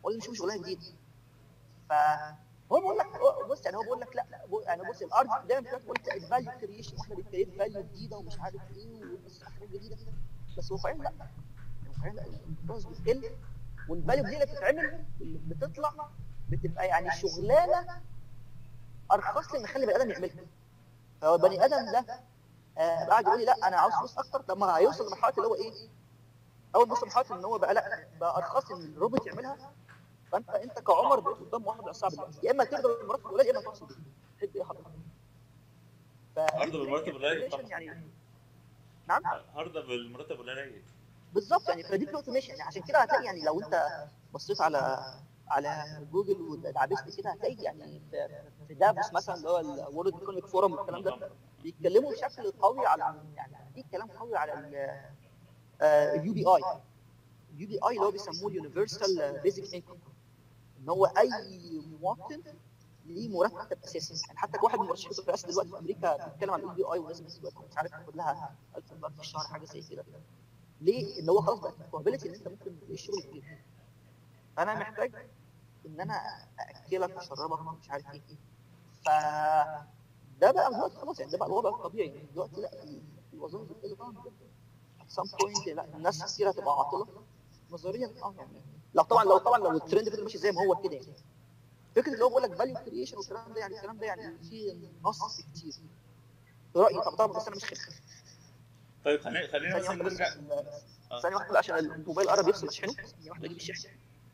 ولا نشوف شغلانه جديده فهو بيقول لك بص يعني هو بيقول لك لا لا بو- يعني بص الارض دايما بتقول لك الفاليو كريشن واحنا بنكريت فاليو جديده ومش عارف ايه وبس حاجات جديده بس هو فعلا لا هو فعلا لا الفلوس بتقل والفاليو الجديده اللي بتتعمل اللي بتطلع بتبقى يعني شغلانه ارخص لي ان اخلي بني ادم يعملها فهو البني ادم ده آه قاعد يقول لي لا انا عاوز فلوس اكتر طب ما هيوصل لمرحله اللي هو ايه اول ما يوصل لمرحله ان هو بقى لا بقى ارخص ان الروبوت يعملها فانت انت كعمر بقيت قدام واحد بقى صعب دلوقتي يا اما تقدر المرتب القليل يا اما تقصد تحب ايه حضرتك ف عرض بالمرتب القليل طبعا. يعني نعم هارد بالمرتب القليل بالظبط يعني فدي الاوتوميشن يعني عشان كده هتلاقي يعني لو انت بصيت على على جوجل ودعبست كده هتلاقي يعني في في دافوس مثلا اللي هو الورلد ايكونوميك فورم والكلام ده بيتكلموا بشكل قوي على يعني في كلام قوي على اليو بي اي اليو بي اي اللي هو بيسموه اليونيفرسال بيزك انكم ان هو اي مواطن ليه مرتب اساسي يعني حتى واحد من مرشحين الرئاسه دلوقتي في امريكا بيتكلم عن اليو بي اي والناس دلوقتي مش عارف تاخد لها 1000 دولار في الشهر حاجه زي كده ليه؟ ان هو خلاص بقت probability ان انت ممكن تلاقي الشغل كتير فانا محتاج ان انا اكلك واشربك ومش عارف ايه ف ده بقى دلوقتي خلاص يعني ده بقى الوضع الطبيعي يعني دلوقتي لا الوظائف بتقل طبعا جدا at some point لا الناس كتير هتبقى عاطله نظريا اه يعني لو طبعا لو طبعا لو الترند فضل ماشي زي ما هو كده يعني فكره اللي هو بيقول لك فاليو كريشن والكلام ده يعني الكلام ده يعني فيه نص كتير في رايي طبعا طبعا بس انا مش خير طيب خلينا خلينا ثانيه مثلا واحده بس نرجع آه. ثانيه واحده عشان الموبايل قرب يفصل اشحنه ثانيه واحده اجيب الشحن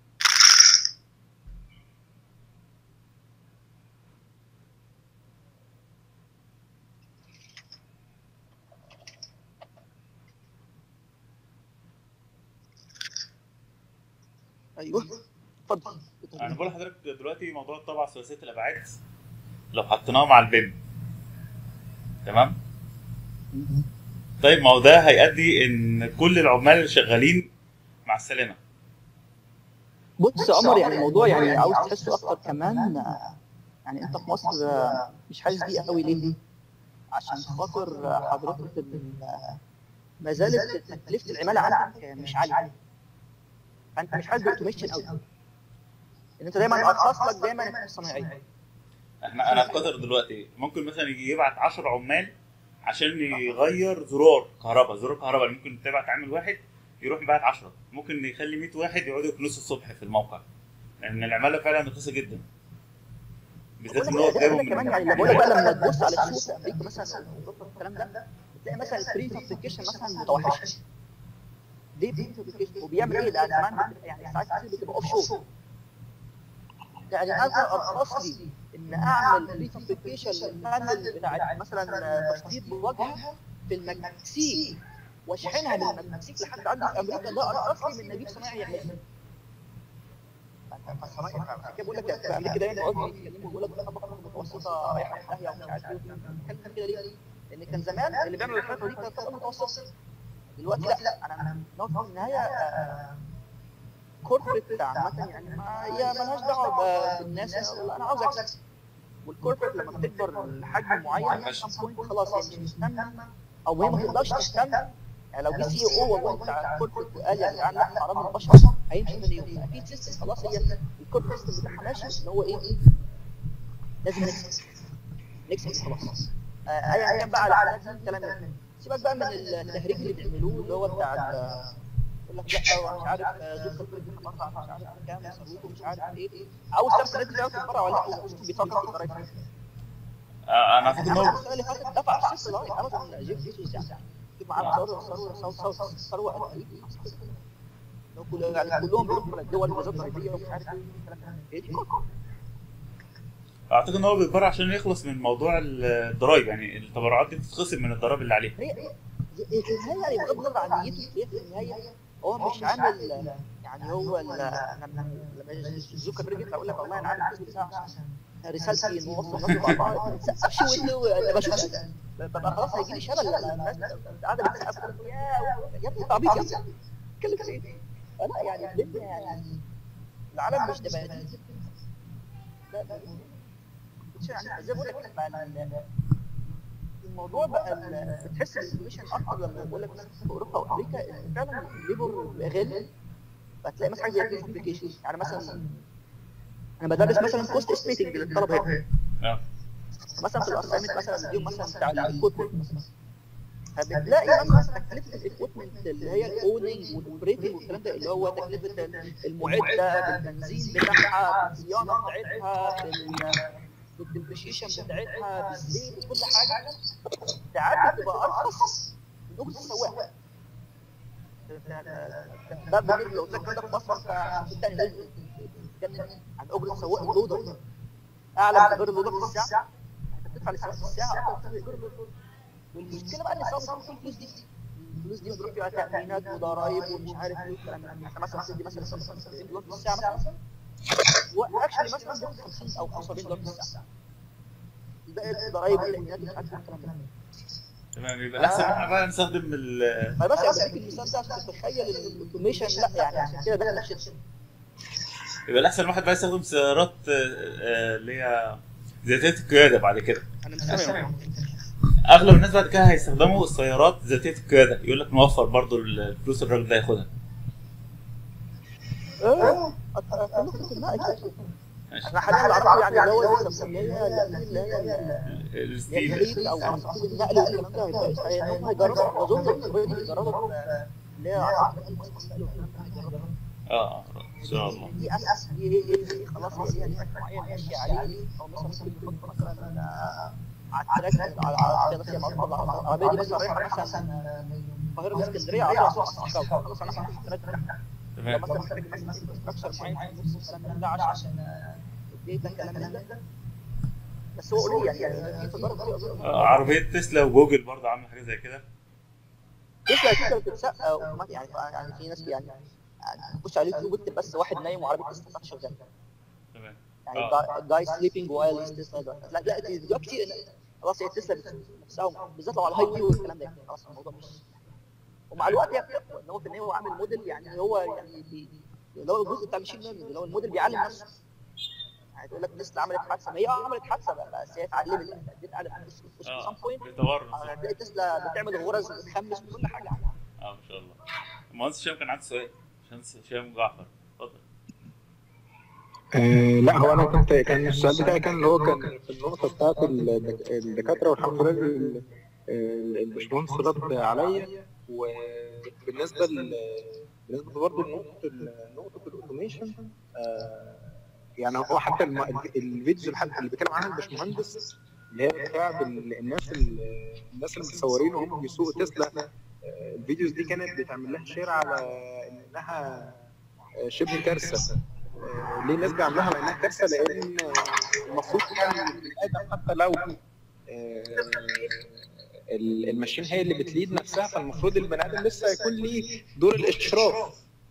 ايوه اتفضل انا بقول لحضرتك دلوقتي موضوع الطبعه ثلاثيه الابعاد لو حطيناه مع البيم تمام طيب ما هو ده هيؤدي ان كل العمال اللي شغالين مع السلامه بص يا قمر يعني الموضوع يعني عاوز تحسه اكتر كمان يعني انت في مصر مش حاسس بيه قوي ليه؟ عشان خاطر حضرتك ال- ما زالت تكلفه العماله عندك مش عاليه فانت مش حاسس بالاوتوميشن قوي ان انت دايما ارخص لك دايما الحاجه الصناعيه احنا انا في قطر دلوقتي ممكن مثلا يجي يبعت 10 عمال عشان يغير زرار كهرباء زرار كهرباء اللي ممكن تبعت عامل واحد يروح يبعت 10 ممكن يخلي 100 واحد يقعدوا يكنسوا الصبح في الموقع لان العماله فعلا رخيصه جدا بالذات ان هو ده جايبهم كمان من يعني بقول لك بقى لما تبص على السوق في امريكا مثلا او اوروبا الكلام ده بتلاقي مثلا البري فابريكيشن مثلا متوحشه ليه بري فابريكيشن وبيعمل ايه ده كمان بتبقى يعني ساعات كتير بتبقى اوف شور يعني انا ارخص لي ان اعمل بري فابريكيشن للبانل بتاع مثلا تشطيب بواجهه في المكسيك واشحنها من المكسيك لحد عندي في امريكا ده ارخص لي من نجيب صناعي يعملها فالصنايعي عشان كده بقول لك في امريكا دايما يقعدوا يتكلموا يقول لك الطبقه المتوسطه رايحه في داهيه ومش عارف ايه بنتكلم كده ليه؟ لان كان زمان اللي بيعمل الحركه دي كانت الطبقه المتوسطه دلوقتي لا انا نقطه في النهايه كوربريت عامه يعني ما هي مالهاش دعوه بالناس لا انا عاوز اكسب والكوربريت لما بتكبر لحجم معين خلاص هي مش مستنى او هي ما تقدرش تستنى يعني لو جه سي او والله بتاع الكوربريت وقال يا جدعان لا حرام البشر هيمشي ثاني يوم اكيد سيستم خلاص هي الكوربريت سيستم بتاعها ماشي ان هو ايه لازم نكسب نكسب خلاص آه، ايا كان بقى على حالات الكلام ده سيبك بقى من التهريج اللي بيعملوه اللي هو بتاع ال- يقول لك لا هو مش عارف آه، زوج الفرد مقطع مش عارف كام مصروفه مش عارف ايه عاوز تعرف الناس اللي في الفرع ولا لا وسط بيفكر في الضرايب آه، انا اعتقد ان هو السنه اللي فاتت دفع الست لاين امازون جيف بيزوس يعني جيب معاه ثروه ثروه ثروه ثروه قد ايه لو كل يعني كلهم بيروحوا الدول وزاره ضريبيه ومش عارف ايه الكلام ده هي دي كورة. اعتقد ان هو بيتبرع عشان يخلص من موضوع الضرايب يعني التبرعات دي بتتخصم من الضرائب اللي عليه هي هي في النهايه يعني بغض النظر عن نيته هي في النهايه هو مش عامل يعني هو ال- لما لما زوكربيرج يطلع يقول لك والله انا عامل البيزنس بتاعي عشان رسالتي انه اوصل الناس مع بعض ما تسقفش وانه انا بشوف ببقى خلاص هيجي لي شلل لما الناس قاعده بتسقف تقول لك يا يا ابني انت عبيط يا ابني تتكلم في ايه؟ لا يعني الدنيا يعني العالم مش دباديب لا لا مش يعني زي ما بقول لك بقى ال- الموضوع بقى ال- بتحس بالانفليشن اكتر لما بقول لك مثلا في اوروبا وامريكا إن فعلا الليبر بقى غالي فتلاقي مثلا حاجه زي ابلكيشن يعني مثلا انا بدرس مثلا كوست استيميتنج للطلبه هنا اه مثلا في الاسايمنت مثلا بديهم مثلا بتاع الايكويبمنت مثلا فبتلاقي مثلا تكلفه الايكويبمنت اللي هي الاوننج والاوبريتنج والكلام ده اللي هو تكلفه المعده بالبنزين بتاعها بالصيانه بتاعتها بال- بالديبريشيشن بتاعتها بالزيت بكل حاجه ساعات بتبقى ارخص من اجره السواق ده بالنسبه لو قلت لك كده في مصر انت صدقني لازم تتكلم عن اجره سواق اللودر اعلى من اجره اللودر في الساعه انت بتدفع للسواق في الساعه اكتر من اجره اللودر والمشكله بقى ان السواق بيصرف كل الفلوس دي الفلوس دي بتروح فيها تامينات وضرايب ومش عارف ايه والكلام ده انت مثلا بتدي مثلا 50 دولار في الساعه مثلا واكشلي مثلا بياخد 50 او 45 دولار في الساعه الباقي الضرايب والتامينات ومش عارف ايه والكلام ده تمام يبقى الاحسن ان احنا بقى نستخدم ال ما بس اديك المثال ده عشان تتخيل الاوتوميشن لا يعني عشان كده دخل شيء يبقى الاحسن الواحد بقى يستخدم سيارات آه، آه، اللي هي ذاتيه القياده بعد كده انا مش سامع اغلب الناس بعد كده هيستخدموا السيارات ذاتيه القياده يقول لك نوفر برضو الفلوس الراجل ده ياخدها اه نقطة النقل ماشي انا حاليا اللي اعرفه يعني اللي هو السمسمية اللي هي اللي هي الستيل الهيت او اساطيل النقل والكلام ده هيبقى- هم يجربوا اظن اوريدي بيجربوا اللي هي عربيات النقل والكلام ده هيجربوا. اه ان شاء الله دي اساس دي دي- دي خلاص هي ليها نهج معين ماشي عليه او مثلا ممكن تحط مثلا آه، على التراك على على كده فيها معروفه العربيه دي مثلا رايحه مثلا من القاهره لاسكندريه على اساس الصحراوي خلاص انا هحط التراك بتاعها لو تمام مثلا محتاج مثلا ستراكشر معين في النص الكلام ده عشان الداتا الكلام من ده بس هو قليل يعني في تجارب كتير أظن. آه، عربيه تسلا وجوجل برضه عامله حاجه زي كده تسلا كده بتتسق اوتوماتيك يعني يعني في ناس يعني يعني تخش على اليوتيوب اكتب بس واحد نايم وعربيه تسلا بتاعته شغاله تمام يعني آه. جاي سليبنج وايل تسلا ده لا لا دي فيديوهات كتير خلاص هي تسلا بت- نفسها بالذات لو على الهاي واي والكلام ده يعني خلاص الموضوع مش ومع الوقت هي بتقوى ان هو في النهايه هو عامل موديل يعني هو يعني بي- اللي هو الجزء بتاع المشين ليرنينج اللي هو الموديل بيعلم نفسه يعني تقول لك تسلا عملت حادثه ما هي اه عملت حادثه بقى، بس هي اتعلمت يعني اديت على سام اه بوينت بيطوروا هتلاقي تسلا بتعمل غرز وبتخمس وكل حاجه اه ما شاء الله المهندس هشام كان عنده سؤال مهندس هشام جعفر اتفضل آه لا هو انا كنت كان السؤال بتاعي كان اللي هو كان في النقطه بتاعت الدك- الدكاتره والحمد لله ال- ال- الباشمهندس رد عليا وبالنسبه ل بالنسبه برضه لنقطه ال- نقطه الاوتوميشن آه يعني هو حتى الم- الفيديوز اللي حد- اللي بيتكلم عنها الباشمهندس اللي هي بتاع ال- الناس ال- الناس المصورين وهم بيسوقوا تسلا آه، الفيديوز دي كانت بتعمل لها شير على انها آه، شبه كارثه آه، ليه الناس بيعملوها على انها كارثه لان آه، المفروض يعني البني ادم حتى لو آه، ال- الماشين هي اللي بتليد نفسها فالمفروض البني ادم لسه هيكون ليه دور الاشراف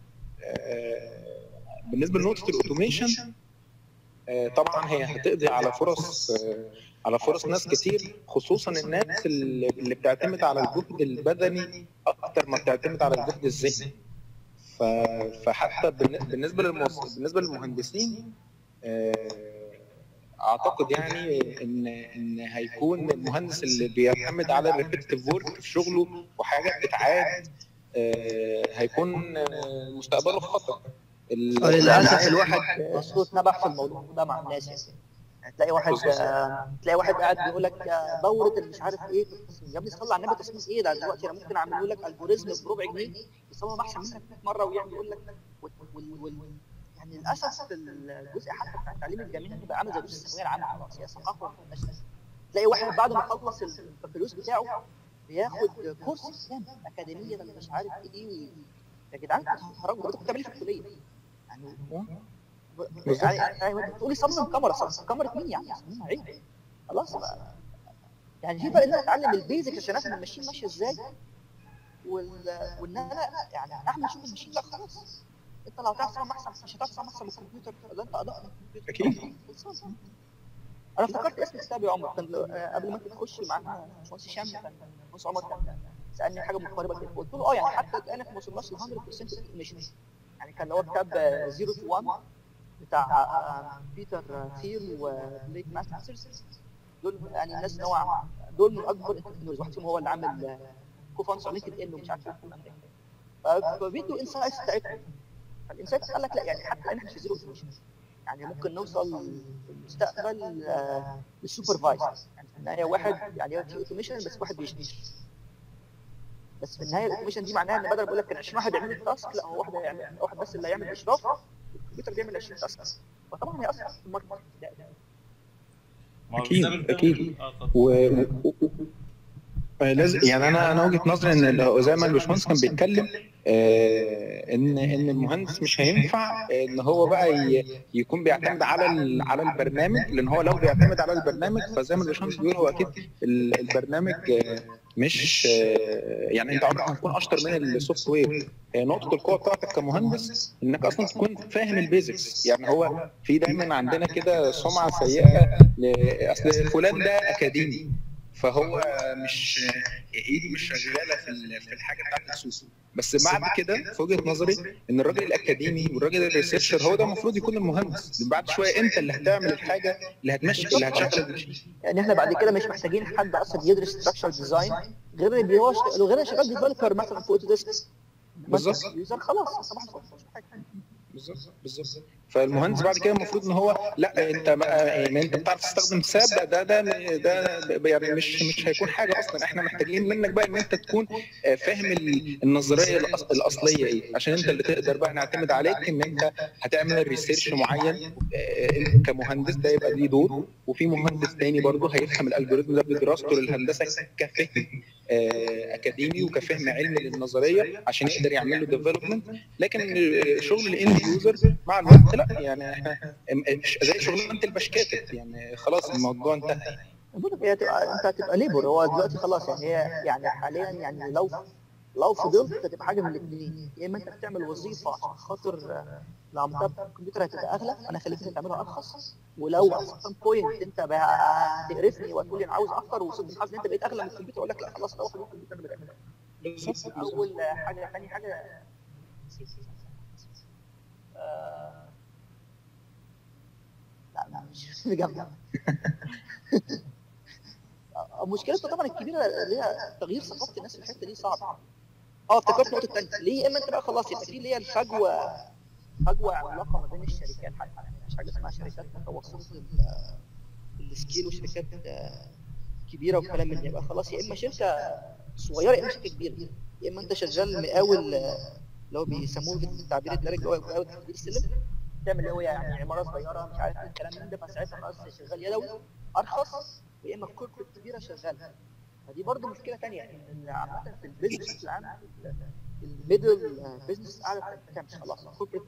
آه، بالنسبه لنقطه الاوتوميشن آه، طبعا هي هتقضي على فرص آه، على فرص ناس كتير خصوصا الناس اللي اللي بتعتمد على الجهد البدني اكتر ما بتعتمد على الجهد الذهني ف- فحتى بالن- بالنسبه للموظ- بالنسبه للمهندسين آه، اعتقد يعني ان ان هيكون المهندس اللي بيعتمد على الريبيتيف ورك في شغله وحاجات بتتعاد آه، هيكون آه، مستقبله خطر ال- للاسف الواحد مصروف نبح في الموضوع ده مع الناس يعني تلاقي واحد آه، تلاقي واحد قاعد بيقول لك آه، دوره اللي مش عارف ايه في التصميم يا ابني صلي على النبي تصميم ايه ده دلوقتي انا ممكن اعمله لك الجوريزم بربع جنيه يصمم احسن منك 100 مره ويعمل يقول لك وال وال وال يعني للاسف الجزء حتى بتاع التعليم الجامعي بيبقى عامل زي دروس الثانويه العامه خلاص هي ثقافه منتشره تلاقي واحد بعد ما خلص البكالوريوس بتاعه بياخد كورس كامل اكاديميه ولا مش عارف ايه وي- يا جدعان انتوا هتهرجوا انتوا بتعملوا ايه في الكليه؟ يعني بالظبط. يعني يعني تقولي صمم كاميرا صمم كاميرا مين يعني؟ صممها عيب خلاص بقى يعني في بقى ان انا اتعلم البيزك عشان افهم الماشين ماشيه ازاي وال... وان انا يعني اعمل شغل الماشين لا خلاص انت لو هتعرف تصمم احسن مش هتعرف تصمم احسن من الكمبيوتر ده انت ادق من الكمبيوتر أكيد. خلصان. انا افتكرت اسم كتابي عمر كان آه، قبل ما انت تخش معانا باشمهندس هشام كان باشمهندس عمر كان سالني حاجه مقاربه كده قلت له اه يعني حتى الان احنا ما وصلناش ل 100% اوتوميشن يعني كان هو كتاب 0 تو 1 بتاع آه، بيتر ثير وبليك ماسترز دول يعني الناس نوعا دول من اكبر التكنولوجيا واحد فيهم هو اللي عامل كوفاوندر لينكد ان ومش عارف ايه الكلام ده ف- فبيدوا انسايتس بتاعتهم فالانسايت قال لك لا يعني حتى الان احنا في زيرو اوتوميشن يعني ممكن نوصل في المستقبل آه، للسوبرفايز يعني في النهايه واحد يعني في اوتوميشن بس واحد بيشتغل بس في النهايه الاوتوميشن دي معناها ان بدل بقول لك كان 20 واحد يعملوا التاسك لا هو واحد هيعمل واحد بس اللي هيعمل اشراف الكمبيوتر بيعمل 20 تاسك فطبعا هيأثر في الماركت ده ما هو أكيد، بسبب كده- أكيد. اه طب و... و... و... آه، لازم يعني انا انا وجهه نظري ان لو- زي ما الباشمهندس كان بيتكلم آه ان ان المهندس مش هينفع ان هو بقى ي... يكون بيعتمد على ال... على البرنامج لان هو لو بيعتمد على البرنامج فزي ما الباشمهندس بيقول هو اكيد ال- البرنامج آه، مش آه، يعني انت عمرك ما هتكون اشطر من السوفت وير آه، نقطه القوه بتاعتك كمهندس انك اصلا تكون فاهم البيزكس يعني هو في دايما عندنا كده سمعه سيئه ل- اصل فلان ده اكاديمي فهو مش ايده مش شغاله في ال- في الحاجه بتاعت السوق بس بعد كده في وجهه نظري ان الراجل الاكاديمي والراجل الريسيرشر هو ده المفروض يكون المهندس بعد شويه انت اللي هتعمل الحاجه اللي هتمشي اللي هتشغل المشين يعني احنا بعد كده مش محتاجين حد اصلا يدرس ستراكشر ديزاين غير اللي هو اشت- غير اللي شغال ديفلوبر مثلا في اوتوديسك بالظبط. يوزر خلاص صباح الفل مش محتاج حاجة. بالظبط بالظبط فالمهندس بعد كده المفروض ان هو لا انت بقى يعني انت بتعرف تستخدم ساب ده ده ده يعني مش مش هيكون حاجه اصلا احنا محتاجين منك بقى ان انت تكون آه، فاهم ال- النظريه الأص- الاصليه ايه عشان انت اللي تقدر بقى نعتمد عليك ان انت هتعمل ريسيرش معين آه، انت كمهندس ده يبقى ليه دور وفي مهندس تاني برضه هيفهم الالجوريزم ده بدراسته للهندسه كفهم آه، اكاديمي وكفهم علمي للنظريه عشان يقدر يعمل له ديفلوبمنت لكن آه، شغل الاند يوزر مع الوقت لا يعني احنا ام- زي شغلانه البشكاتب يعني خلاص الموضوع انتهى بقول لك هي هتبقى انت هتبقى ليبر هو دلوقتي خلاص يعني هي يعني حاليا يعني لو لو فضلت هتبقى حاجه من الاثنين يا اما انت بتعمل وظيفه عشان خاطر آه، لو عملتها بالكمبيوتر هتبقى اغلى انا خليك انت تعملها ارخص ولو at some point انت بقى هتقرفني وتقول لي انا عاوز اكتر وصدق حاسس ان انت بقيت اغلى من الكمبيوتر اقول لك لا خلاص روح الكمبيوتر اللي بيعملها بالظبط اول حاجه ثاني حاجه آه، لا لا مش مجمع مشكلتها طبعا الكبيره اللي هي تغيير ثقافه الناس في الحته دي صعب اه افتكرت النقطه الثانيه ليه يا اما انت بقى خلاص يبقى في اللي هي الفجوه فجوه عملاقه ما بين الشركات حتى يعني مفيش حاجه اسمها شركات متوسطه ال- السكيل وشركات آه، كبيره والكلام من ده يبقى خلاص يا اما شركه صغيره يا اما شركه كبيره يا اما انت شغال مقاول آه، اللي هو بيسموه بالتعبير الدارج اللي هو مقاول تحديد السلم تعمل اللي هو يعني عماره صغيره مش عارف ايه الكلام من ده فساعتها خلاص شغال يدوي ارخص يا اما كوربريت كبيره شغاله فدي برضه مشكله ثانيه ان عامه في البيزنس بشكل عام الميدل بيزنس قاعده ما بتعملش خلاص كوربريت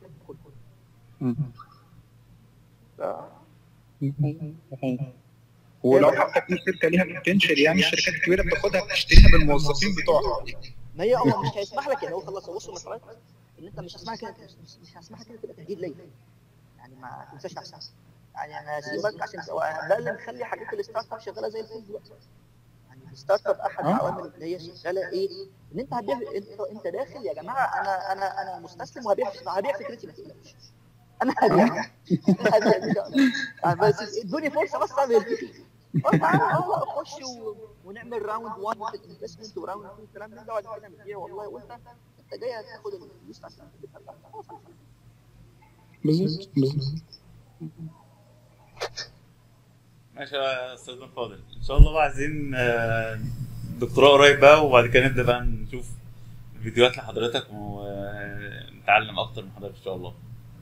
ولو حتى في شركه ليها بوتنشال يعني الشركات الكبيره بتاخدها تشتريها بالموظفين بتوعها ما هي هو مش هيسمح لك يعني هو خلاص هو وصل لمرحله ان انت مش هسمح كده مش, مش هسمح كده تبقى تهديد ليا يعني ما تنساش احسن يعني انا سيبك عشان ده اللي مخلي حاجات الستارت اب شغاله زي الفل دلوقتي يعني الستارت اب احد آه. العوامل اللي هي شغاله ايه ان انت هتبيع انت انت داخل يا جماعه انا انا انا مستسلم وهبيع هبيع فكرتي ما تقلقش انا هبيع أنا هبيع إن شاء الله. يعني بس ادوني فرصه بس اعمل اه تعالى اه خش و... ونعمل راوند 1 في الانفستمنت وراوند 2 والكلام ده وبعد كده نبيع والله وانت انت جاي تاخد الفلوس عشان تبقى بتاعتك. خلاص أنا فاهم. بالظبط بالظبط ماشي يا استاذ بن فاضل ان شاء الله بقى عايزين آه، دكتوراه قريب بقى وبعد كده نبدا بقى نشوف فيديوهات لحضرتك ونتعلم اكتر من حضرتك ان شاء الله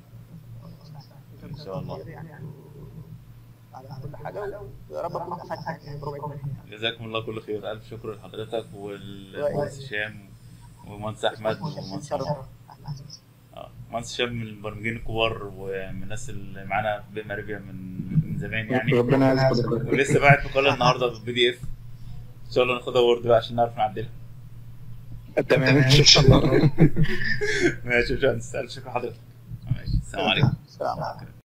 إن شاء الله. يعني على كل حاجه ويا رب اكون افدت يعني بربع جنيه جزاكم الله كل خير الف شكر لحضرتك والمهندس هشام والمهندس احمد والمهندس عمر. اه مهندس هشام من المبرمجين الكبار ومن الناس اللي معانا في بيئة ماريبيا من من زمان يعني ربنا يعز حضرتك ولسه باعت مقاله النهارده بالبي دي اف ان شاء الله ناخدها وورد بقى عشان نعرف نعدلها تمام ان شاء الله ماشي يا باشمهندس الف شكر لحضرتك ماشي السلام عليكم السلام عليكم